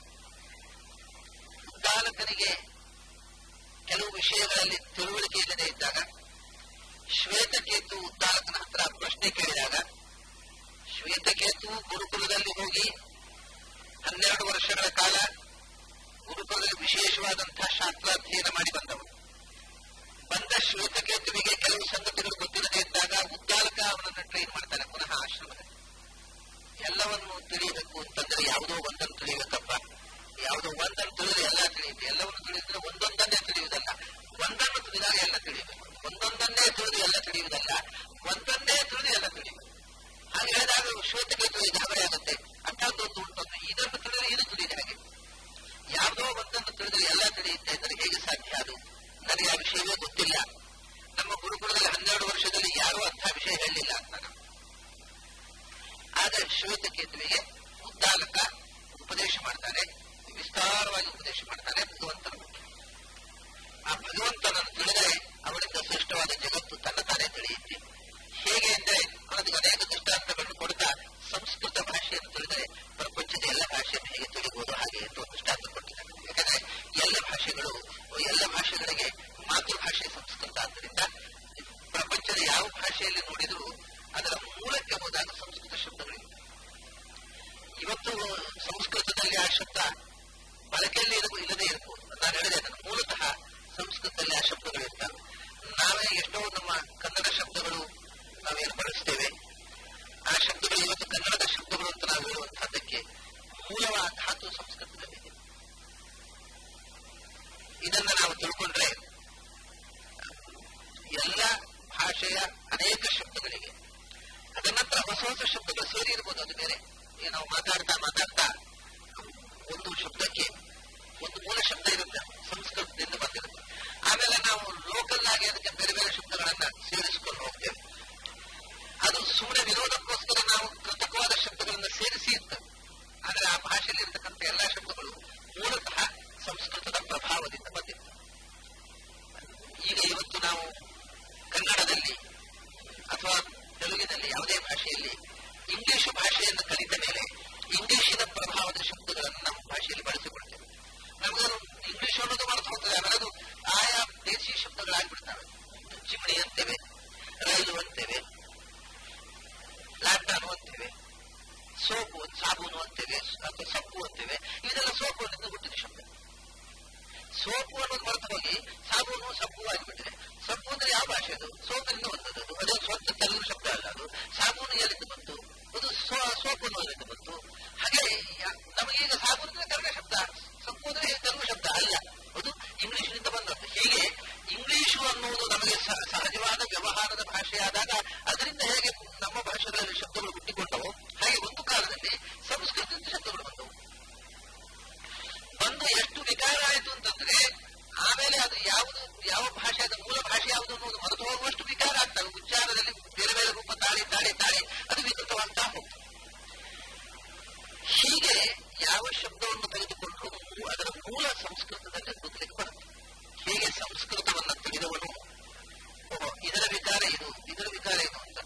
ಉದ್ದಾಲಕನಿಗೆ ಕೆಲವು ವಿಷಯಗಳಲ್ಲಿ ತಿಳುವಳಿಕೆ ಇಲ್ಲದೆ ಇದ್ದಾಗ ಶ್ವೇತಕೇತು ಉದ್ದಾಲಕನ ಹತ್ರ ಪ್ರಶ್ನೆ ಕೇಳಿದಾಗ ಶ್ವೇತಕೇತು ಗುರುಕುಲದಲ್ಲಿ ಹೋಗಿ ಹನ್ನೆರಡು ವರ್ಷಗಳ ಕಾಲ ಗುರುಕುಲದಲ್ಲಿ ವಿಶೇಷವಾದಂತಹ ಶಾಸ್ತ್ರಾಧ್ಯಯನ ಮಾಡಿ ಬಂದವರು ಬಂದ ಶ್ವೇತಕೇತುವಿಗೆ ಕೆಲವು ಸಂಗತಿಗಳು ಗೊತ್ತಿಲ್ಲದೆ ಇದ್ದಾಗ ಉದ್ದಾಲಕ ಅವನನ್ನು ಟ್ರೈನ್ ಮಾಡ್ತಾನೆ ಪುನಃ ಆಶ್ರಮದಲ್ಲಿ ಎಲ್ಲವನ್ನು ತಿಳಿಯಬೇಕು ಅಂತಂದ್ರೆ ಯಾವುದೋ ಒಂದನ್ನು ತಿಳಿಯಬೇಕಪ್ಪ ಯಾವುದೋ ಒಂದನ್ನು ತಿಳಿದ್ರೆ ಎಲ್ಲ ತಿಳಿಯುತ್ತೆ ಎಲ್ಲವನ್ನು ತಿಳಿದ್ರೆ ಒಂದೊಂದನ್ನೇ ತಿಳಿಯುವುದಲ್ಲ ಒಂದನ್ನು ತಿಳಿದಾಗ ಎಲ್ಲ ತಿಳಿಯಬೇಕು ಒಂದೊಂದನ್ನೇ ತಿಳಿದು ಎಲ್ಲ ತಿಳಿಯುವುದಲ್ಲ ಒಂದನ್ನೇ ತಿಳಿದು ಎಲ್ಲ ತಿಳಿಯುವುದು ಹಾಗೆ ಹೇಳಿದಾಗ ಶ್ವೇತಕೇತು ಗಾಬರಿ ಆಗುತ್ತೆ ಅಂಥದ್ದೊಂದು ಉಂಟು ಇದನ್ನು ತಿಳಿದ್ರೆ ಇದು ತಿಳಿದ ಹಾಗೆ ಯಾವುದೋ ಒಂದನ್ನು ತಿಳಿದ್ರೆ ಎಲ್ಲ ತಿಳಿಯುತ್ತೆ ಅಂದರೆ ಹೇಗೆ ಸಾಧ್ಯ ಅದು ನನಗೆ ಆ ವಿಷಯವೇ ಗೊತ್ತಿಲ್ಲ ನಮ್ಮ ಗುರುಕುಲದಲ್ಲಿ ಹನ್ನೆರಡು ವರ್ಷದಲ್ಲಿ ಯಾರೂ ಅಂಥ ವಿಷಯ ಹೇಳಲಿಲ್ಲ ಅಂತ ಆಗ ಶ್ವೇತಕೇತುವಿಗೆ ಉದ್ದಾಲಕ ಉಪದೇಶ ಮಾಡ್ತಾನೆ ವಿಸ್ತಾರವಾಗಿ ಉಪದೇಶ ಮಾಡ್ತಾನೆ ಭಗವಂತನ ಬಗ್ಗೆ ಆ ಭಗವಂತನನ್ನು ತಿಳಿದರೆ ಅವನಿಂದ ಶ್ರೇಷ್ಠವಾದ ಜಗತ್ತು ತನ್ನ ತಾನೇ ತಿಳಿಯುತ್ತೆ ಹೇಗೆ ಅಂದರೆ ಅವನಿಗೆ ಅನೇಕ ದೃಷ್ಟಾಂತಗಳನ್ನು ಕೊಡ್ತಾ ಸಂಸ್ಕೃತ ಭಾಷೆಯನ್ನು ತಿಳಿದರೆ ಪ್ರಪಂಚದ ಎಲ್ಲ ಭಾಷೆಯನ್ನು ಹೇಗೆ ತಿಳಿಬಹುದು ಹಾಗೆ ಎಂದು ದೃಷ್ಟಾಂತ ಕೊಟ್ಟಿದ್ದಾನೆ ಯಾಕಂದ್ರೆ ಎಲ್ಲ ಭಾಷೆಗಳು ಎಲ್ಲ ಭಾಷೆಗಳಿಗೆ ಮಾತೃಭಾಷೆ ಸಂಸ್ಕೃತ ಆದ್ದರಿಂದ ಪ್ರಪಂಚದ ಯಾವ ಭಾಷೆಯಲ್ಲಿ ನೋಡಿದರೂ ಅದರ ಮೂಲಕ್ಕೆ ಹೋದಾಗ ಸಂಸ್ಕೃತ ಶಬ್ದಗಳಿವೆ ಇವತ್ತು ಸಂಸ್ಕೃತದಲ್ಲಿ ಆ ಶಬ್ದ ಬಳಕೆಯಲ್ಲಿ ಇಲ್ಲದೆ ಇರಬಹುದು ನಾನು ಹೇಳಿದೆ ಅದನ್ನು ಮೂಲತಃ ಸಂಸ್ಕೃತದಲ್ಲಿ ಆ ಶಬ್ದಗಳು ಇರ್ತವೆ ನಾವೇ ಎಷ್ಟೋ ನಮ್ಮ ಕನ್ನಡ ಶಬ್ದಗಳು ನಾವೇನು ಬಳಸ್ತೇವೆ ಆ ಶಬ್ದಗಳು ಇವತ್ತು ಕನ್ನಡದ ಶಬ್ದಗಳು ಅಂತ ನಾವು ಹೇಳುವಂತಹದ್ದಕ್ಕೆ ಮೂಲವಾದ ಧಾತು ಸಂಸ್ಕೃತದಲ್ಲಿದೆ ಇದನ್ನ ನಾವು ತಿಳ್ಕೊಂಡ್ರೆ ಎಲ್ಲ ಭಾಷೆಯ ಅನೇಕ ಶಬ್ದಗಳಿಗೆ ಅದರ ನಂತರ ಹೊಸ ಹೊಸ ಶಬ್ದಗಳು ಸೇರಿ ಇರ್ಬೋದು ಅದು ಬೇರೆ ನಾವು ಮಾತಾಡ್ತಾ ಮಾತಾಡ್ತಾ ಒಂದು ಶಬ್ದಕ್ಕೆ ಒಂದು ಮೂಲ ಶಬ್ದ ಇರುತ್ತೆ ಸಂಸ್ಕೃತದಿಂದ ಬಂದಿರುತ್ತೆ ಆಮೇಲೆ ನಾವು ಲೋಕಲ್ ಆಗಿ ಅದಕ್ಕೆ ಬೇರೆ ಬೇರೆ ಶಬ್ದಗಳನ್ನ ಸೇರಿಸಿಕೊಂಡು ಹೋಗ್ತೇವೆ ಅದು ಸುಮ್ಮನೆ ವಿರೋಧಕ್ಕೋಸ್ಕರ ನಾವು ಕೃತಕವಾದ ಶಬ್ದಗಳನ್ನು ಸೇರಿಸಿ ಇರ್ತವೆ ಆದರೆ ಆ ಭಾಷೆಯಲ್ಲಿ ಇರತಕ್ಕಂಥ ಎಲ್ಲಾ ಶಬ್ದಗಳು ಮೂಲತಃ ಸಂಸ್ಕೃತದ ಪ್ರಭಾವದಿಂದ ಬಂದಿರ್ತವೆ ಈಗ ಇವತ್ತು ನಾವು ಕನ್ನಡದಲ್ಲಿ ಅಥವಾ ತೆಲುಗಿನಲ್ಲಿ ಯಾವುದೇ ಭಾಷೆಯಲ್ಲಿ ಇಂಗ್ಲಿಷ್ ಭಾಷೆಯನ್ನು ಕಲಿತ ಮೇಲೆ ಇಂಗ್ಲಿಶಿನ ಪ್ರಭಾವದ ಶಬ್ದಗಳನ್ನು ನಮ್ಮ ಭಾಷೆಯಲ್ಲಿ ಬಳಸಿಕೊಳ್ತೇವೆ ನಮಗದು ಇಂಗ್ಲಿಷ್ ಅನ್ನೋದು ಮರೆತು ಹೋಗ್ತದೆ ಆಮೇಲೆ ಅದು ಆಯಾ ದೇಶಿ ಶಬ್ದಗಳಾಗ್ಬಿಡ್ತವೆ ಚಿಮಣಿ ಅಂತೇವೆ ರೈಲು ಅಂತೇವೆ ಲ್ಯಾಪ್ಟಾಪ್ ಅಂತೇವೆ ಸೋಪು ಸಾಬೂನು ಅಂತೇವೆ ಅಥವಾ ಸೊಪ್ಪು ಅಂತೇವೆ ಇದೆಲ್ಲ ಸೋಪು ಅನ್ನೋದು ಹುಟ್ಟಿದ ಶಬ್ದ ಸೋಪು ಅನ್ನೋದು ಮರೆತು ಹೋಗಿ ಸಾಬೂನು ಸೊಪ್ಪು ಆಗಿಬಿಟ್ಟಿದೆ ಸೊಪ್ಪು ಅಂದ್ರೆ ಯಾವ ಭಾಷೆ ಅದು ಸೋಪಿನಿಂದ ಬಂದದ್ದು ಅದು ಅದೇ ಸ್ವಂತ ತೆಲುಗು ಶಬ್ದ ಅಲ್ಲ ಅದು ಸಾಬೂನು ಎಲ್ಲಿಂದ ಬಂತು ಅದು ಸೋಪು ಅನ್ನೋದರಿಂದ ಬಂತು ಹಾಗೆ ನಮಗೀಗ ಸಾಬೂನು ಅಂದ್ರೆ ಕನ್ನಡ ಶಬ್ದ ಸೊಪ್ಪು ಅಂದ್ರೆ ತೆಲುಗು ಶಬ್ದ ಅಲ್ಲ ಅದು ಇಂಗ್ಲಿಷ್ನಿಂದ ಬಂದದ್ದು ಹೀಗೆ ಇಂಗ್ಲಿಷು ಅನ್ನುವುದು ನಮಗೆ ಸಹಜವಾದ ವ್ಯವಹಾರದ ಭಾಷೆಯಾದಾಗ ಅದರಿಂದ ಹೇಗೆ ನಮ್ಮ ಭಾಷೆಗಳಲ್ಲಿ ಶಬ್ದಗಳು ಹುಟ್ಟಿಕೊಂಡವು ಹಾಗೆ ಒಂದು ಕಾಲದಲ್ಲಿ ಸಂಸ್ಕೃತದಿಂದ ಶಬ್ದಗಳು ಬಂದವು ಬಂದು ಎಷ್ಟು ವಿಕಾರ ಆಯಿತು ಅಂತಂದ್ರೆ ಆಮೇಲೆ ಅದು ಯಾವುದು ಯಾವ ಭಾಷೆ ಅದು ಮೂಲ ಭಾಷೆ ಯಾವುದು ಅನ್ನೋದು ಮರೆತು ಹೋಗುವಷ್ಟು ವಿಕಾರ ಆಗ್ತವೆ ಉಚ್ಚಾರದಲ್ಲಿ ಬೇರೆ ಬೇರೆ ರೂಪ ತಾಳಿ ತಾಳಿ ತಾಳಿ ಅದು ವಿಕೃತವಾಗ್ತಾ ಹೋಗ್ತದೆ ಹೀಗೆ ಯಾವ ಶಬ್ದವನ್ನು ತೆಗೆದುಕೊಂಡ್ರು ಅದರ ಮೂಲ ಸಂಸ್ಕೃತದಲ್ಲಿ ಗೊತ್ತಲಿಕ್ಕೆ ಬರುತ್ತೆ ಹೇಗೆ ಸಂಸ್ಕೃತವನ್ನು ತಿಳಿದವನು ಇದರ ವಿಕಾರ ಇದು ಇದರ ವಿಕಾರ ಇದು ಅಂತ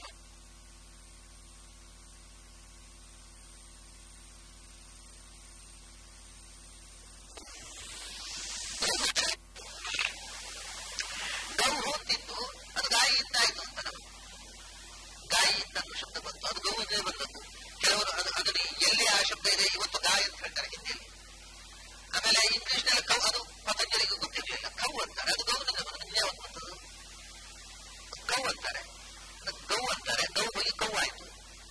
ಗೌ ಹೋಗ್ತಿತ್ತು ಅದು ಗಾಯಿ ಇದ್ದಾಯ್ತು ಅಂತ ನಮಗೆ ಗಾಯಿ ಇದ್ದದ್ದು ಶಬ್ದ ಬಂತು ಅದು ಗೋವಿಂದೇ ಬಂದದ್ದು ಕೆಲವರು ಅದು ಅದನ್ನು ಎಲ್ಲಿ ಆ ಶಬ್ದ ಇದೆ ಇವತ್ತು ಗಾಯ ಅಂತ ಹೇಳ್ತಾರೆ ಹಿಂದಿಯಲ್ಲಿ ಆಮೇಲೆ ಇಂಗ್ಲಿಷ್ ನಲ್ಲಿ ಕೌ ಅದು ಪತಂಜಲಿಗೆ ಗೊತ್ತಿರಲಿಲ್ಲ ಕೌ ಅಂತಾರೆ ಅದು ಗೌನಿಂದ ಬಂದದ್ದು ಯಾವತ್ತು ಬಂತದ್ದು ಕೌ ಅಂತಾರೆ ಗೌ ಅಂತಾರೆ ಗೌ ಹೋಗಿ ಕೌ ಆಯ್ತು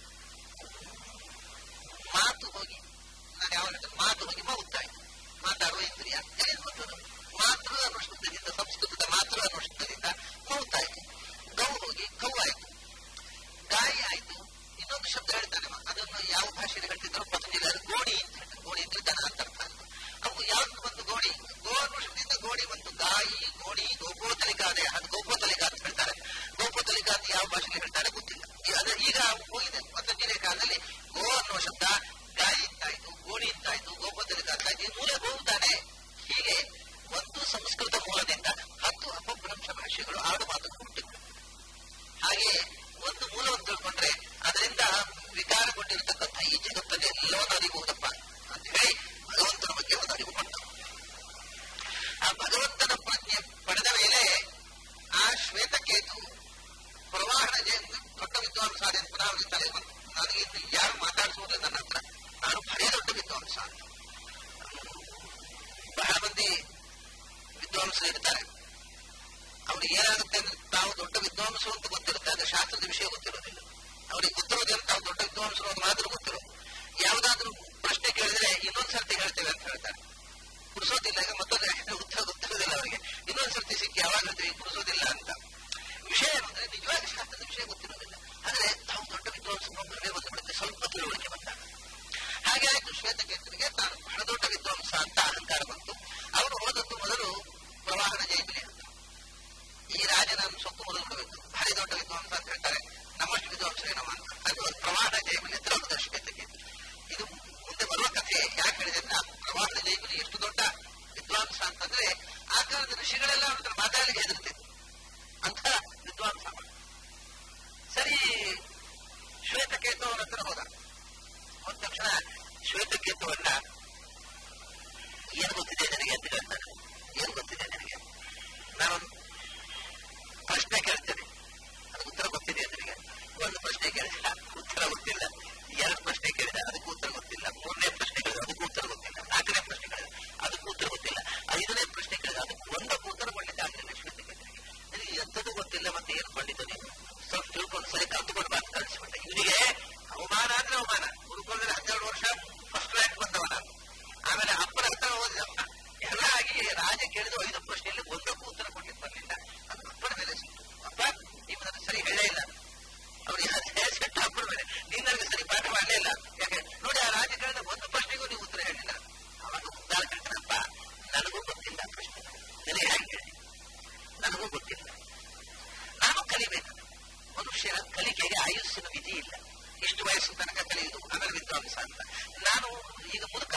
ಮಾತು ಹೋಗಿ ನಾನು ಯಾವ ಮಾತು ಹೋಗಿ ಮೌತ್ತಾಯ್ತು ಮಾತಾಡುವ ಇಂದ್ರಿಯ ಎಲ್ಲಿಂದ ಬಂತದ್ದು ಮಾತೃ ಅನ್ನೋ ಶಬ್ದದಿಂದ ಸಂಸ್ಕೃತದ ಮಾತೃ ಅನ್ನೋ ಶಬ್ದದಿಂದ ಮೌತಾಯ್ತು ಗೌ ಹೋಗಿ ಕೌ ಆಯ್ತು ಗಾಯಿ ಆಯ್ತು ಇನ್ನೊಂದು ಶಬ್ದ ಹೇಳ್ತಾನೆ ಅದನ್ನು ಯಾವ ಭಾಷೆಯಲ್ಲಿ ಹೇಳ್ತಿದ್ರು ಪತಂಜಲಿ ಅದು ಗೋಣಿ ಅಂತ ಹೇಳ್ತಾರೆ ಗೋಣಿ ಅಂದ್ರೆ ದನ ಅಂತ ಅರ್ಥ ಆಯ್ತು ಅವು ಯಾವ್ದು ಬಂತು ಗೋಣಿ ಗೋ ಅನ್ನೋ ಶಬ್ದದಿಂದ ಗೋಣಿ ಬಂತು ಗಾಯಿ ಗೋಣಿ ಗೋಪೋತಲಿಕಾದೆ ಅದು ಗೋಪೋತಲಿಕ ಅಂತ ಹೇಳ್ತಾರೆ ಗೋಪೋತಲಿಕ ಅಂತ ಯಾವ ಭಾಷೆಯಲ್ಲಿ ಹೇಳ್ತಾರೆ ಗೊತ್ತಿಲ್ಲ ಈಗ ಹೋಗಿದೆ ಪತಂಜಲಿಯ ಕಾಲದಲ್ಲಿ ಗೋ ಅನ್ನುವ ಶಬ್ದ ಗಾಯಿ ಅಂತಾಯ್ತು ಗೋಣಿ ಅಂತಾಯ್ತು ಗೋಪದಲ್ಲಿ ಅಂತಾಯ್ತು ಈ ಮೂಲೆ ಹೋಗುತ್ತಾನೆ ಹೀಗೆ ಒಂದು ಸಂಸ್ಕೃತ ಮೂಲದಿಂದ ಹತ್ತು ಅಪಭ್ರಂಶ ಭಾಷೆಗಳು ಆಡು ಮಾತುಗಳು ಹುಟ್ಟಿವೆ ಹಾಗೆ ಒಂದು ಮೂಲವನ್ನು ತಿಳ್ಕೊಂಡ್ರೆ ಅದರಿಂದ ವಿಕಾರಗೊಂಡಿರತಕ್ಕಂಥ ಈ ಜಗತ್ತಲ್ಲಿ ಎಲ್ಲವನ್ನು ಅರಿಬಹುದಪ್ಪ ಅಂತ ಹೇಳಿ ಭಗವಂತನ ಬಗ್ಗೆ ಒಂದು ಅರಿವು ಕೊಟ್ಟ ಆ ಭಗವಂತನ ಪ್ರಜ್ಞೆ ಪಡೆದ ಮೇಲೆ ಆ ಶ್ವೇತಕೇತು ಪ್ರವಾಹನ ದೊಡ್ಡ ವಿದ್ವಾಂಸ ಅಂತ ಪುನಃ ತಲೆ ಬಂತು ನನಗೆ ಇನ್ನು ಯಾರು ಮಾತಾಡಿಸುವುದಿಲ್ಲ ನನ್ನ ಹತ್ರ ನಾನು ಬಹಳ ದೊಡ್ಡ ವಿದ್ವಾಂಸ ಅಂತ ಬಹಳ ಮಂದಿ ವಿದ್ವಾಂಸರು ಇರ್ತಾರೆ ಅವ್ರಿಗೆ ಏನಾಗುತ್ತೆ ಅಂದ್ರೆ ತಾವು ದೊಡ್ಡ ವಿದ್ವಾಂಸರು ಅಂತ ಗೊತ್ತಿರುತ್ತೆ ಅದು ಶಾಸ್ತ್ರದ ವಿಷಯ ಗೊತ್ತಿರೋದಿಲ್ಲ ಅವ್ರಿಗೆ ಗೊತ್ತಿರೋದೇನು ತಾವು ದೊಡ್ಡ ವಿದ್ವಾಂಸರು ಅದು ಮಾತ್ರ ಗೊತ್ತಿರೋ ಯಾವುದಾದ್ರೂ ಪ್ರಶ್ನೆ ಕೇಳಿದ್ರೆ ಇನ್ನೊಂದ್ ಸರ್ತಿ ಹೇಳ್ತೇವೆ ಅಂತ ಹೇಳ್ತಾರೆ ಕುಡಿಸೋದಿಲ್ಲ ಈಗ ಮತ್ತೊಂದು ಉತ್ತರ ಗೊತ್ತಿರೋದಿಲ್ಲ ಅವರಿಗೆ ಇನ್ನೊಂದ್ ಸರ್ತಿ ಸಿಕ್ಕಿ ಯಾವಾಗ ಹೇಳ್ತೀವಿ ಕುಡಿಸೋದಿಲ್ಲ ಅಂತ ವಿಷಯ ಏನಂದ್ರೆ ನಿಜವಾಗಿ ಶಾಸ್ತ್ರದ ವಿಷಯ ಗೊತ್ತಿರೋದಿಲ್ಲ ಆದ್ರೆ ತಾವು ದೊಡ್ಡ ವಿದ್ವಾಂಸರು ಒಬ್ಬರೇ ಬಂದುಬಿಡುತ್ತೆ ಸ್ವಲ್ಪ ತಿಳುವಳಿಕೆ ಬಂದಾಗ ಹಾಗೆ ಆಯ್ತು ಶ್ವೇತಕೇತನಿಗೆ ತಾನು ಬಹಳ ದೊಡ್ಡ ವಿದ್ವಾಂಸ ಅಂತ ಅಹಂಕಾರ ಬಂತು ಅವರು ಹೋದದ್ದು ಮೊದಲು ಪ್ರವಾಹನ ಜೈಮಿಲಿ ಅಂತ ಈ ರಾಜನನ್ನು ಸೊತ್ತು ಮೊದಲು ಬಿಡಬೇಕು ಭಾರಿ ದೊಡ್ಡ ವಿದ್ವಾಂಸ ಅಂತ ಹೇಳ್ತಾರೆ ನಮ್ಮಷ್ಟು ವಿದ್ವಾಂಸರೇ ನಮ್ಮ ಅಂತ ಅದು ಒಂದು ಪ್ರವಾಹನ ಜೈಮಿಲಿ ಹತ್ರ ಹೋದ ಶ್ವೇತಕೇತು ಇದು ಮುಂದೆ ಬರುವ ಕಥೆ ಯಾಕೆ ಹೇಳಿದೆ ಅಂದ್ರೆ ಆ ಪ್ರವಾಹನ ಜೈಮಿಲಿ ಎಷ್ಟು ದೊಡ್ಡ ವಿದ್ವಾಂಸ ಅಂತಂದ್ರೆ ಆ ಕಾಲದ ಋಷಿಗಳೆಲ್ಲ ಅವ್ರ ಮಾತಾಡಲಿಕ್ಕೆ ಹೆದರ್ತಿದ್ರು ಅಂತ ವಿದ್ವಾಂಸ ಅವ. ಸರಿ ಶ್ವೇತಕೇತು ಅವರ ಹತ್ರ ಹೋದ ಹೋದ ತಕ್ಷಣ ಶ್ವೇತಕೇತುವನ್ನ ಏನು ಗೊತ್ತಿದೆ ನನಗೆ ಅಂತ ಹೇಳ್ತಾನೆ ಏನು ಗೊತ್ತಿದೆ ನನಗೆ ನಾನು ಪ್ರಶ್ನೆ ಕೇಳ್ತೇನೆ ಅದಕ್ಕೆ ಉತ್ತರ ಗೊತ್ತಿದೆ ನನಗೆ ಒಂದು ಪ್ರಶ್ನೆ ಕೇಳಿದ ಉತ್ತರ ಗೊತ್ತಿಲ್ಲ ಎರಡು ಪ್ರಶ್ನೆ ಕೇಳಿದ ಅದಕ್ಕೂ ಉತ್ತರ ಗೊತ್ತಿಲ್ಲ ಮೂರನೇ ಪ್ರಶ್ನೆ ಕೇಳಿದ ಅದಕ್ಕೂ ಉತ್ತರ ಗೊತ್ತಿಲ್ಲ ನಾಲ್ಕನೇ ಪ್ರಶ್ನೆ ಕೇಳಿದ ಅದಕ್ಕೂ ಉತ್ತರ ಗೊತ್ತಿಲ್ಲ ಐದನೇ ಪ್ರಶ್ನೆ ಕೇಳಿದ ಅದಕ್ಕೂ ಒಂದಕ್ಕೂ ಉತ್ತರ ಕೊಡ್ಲಿಕ್ಕೆ ಆಗಲಿಲ್ಲ ಶ್ವೇತಕೇತನಿಗೆ ನನಗೆ ಎಂಥದ್ದು ಗೊತ್ತಿಲ್ಲ ಮತ್ತೆ ಏನು ಪಂಡಿತ ನೀನು ಸ್ವಲ್ಪ ತಿಳ್ಕೊಂಡು ಸರಿ ಕಲ್ತುಕೊಂಡು ಮಾತು ಕಳಿಸ್ಬಿಟ್ಟೆ ಇವನಿಗೆ ಅವಮಾನ ಅಂದ್ರೆ ಅವಮಾನ ಗುರುಕುಲದಲ್ಲಿ ಹನ್ನೆರಡು ವರ್ಷ ಫಸ್ಟ್ ರ್ಯಾಂಕ್ ಬಂದವನ ಆಮೇಲೆ ಅಪ್ಪನ ಹತ್ರ ಓದಿದವ ಎಲ್ಲ ಆಗಿ ರಾಜ ಕೇಳಿದ ಐದು ಪ್ರಶ್ನೆಯಲ್ಲಿ ಒಂದಕ್ಕೂ ಉತ್ತರ ಕೊಡ್ಲಿಕ್ಕೆ ಬರಲಿಲ್ಲ ಅದು ಅಪ್ಪನ ಮೇಲೆ ಸಿಟ್ಟು ಅಪ್ಪ ನೀವು ನನಗೆ ಸರಿ ಹೇಳೇ ಇಲ್ಲ ಅವ್ರಿಗೆ ಅದೇ ಸಿಟ್ಟು ಅಪ್ಪನ ಮೇಲೆ ನೀನ್ ನನಗೆ ಸರಿ ಪಾಠ ಮಾಡಲೇ ಇಲ್ಲ ಯಾಕೆ ನೋಡಿ ಆ ರಾಜ ಕೇಳಿದ ಒಂದು ಪ್ರಶ್ನೆಗೂ ನೀವು ಉತ್ತರ ಹೇಳಿಲ್ಲ ಅವಾಗ ಉದ್ದಾರ ಹೇಳ್ತಾನಪ್ಪ ನನಗೂ ಗೊತ್ತಿಲ್ಲ ಪ್ರಶ್ನೆ ನನಗೆ ಹೇಗೆ ಹೇಳಿ ನನಗೂ ಗೊತ್ತಿಲ್ಲ ನಾನು ಕಲಿಬೇಕು ಮನುಷ್ಯನ ಕಲಿಕೆಗೆ ಆಯುಸ್ಸಿನ ವಿಧಿ ಇಲ್ಲ ಇಷ್ಟು ವಯಸ್ಸು ತನಕ ಕಲಿಯುವುದು ಆಮೇಲೆ ವಿದ್ವಾಂಸ ಅಂತ ನಾನು ಈಗ ಮುದುಕ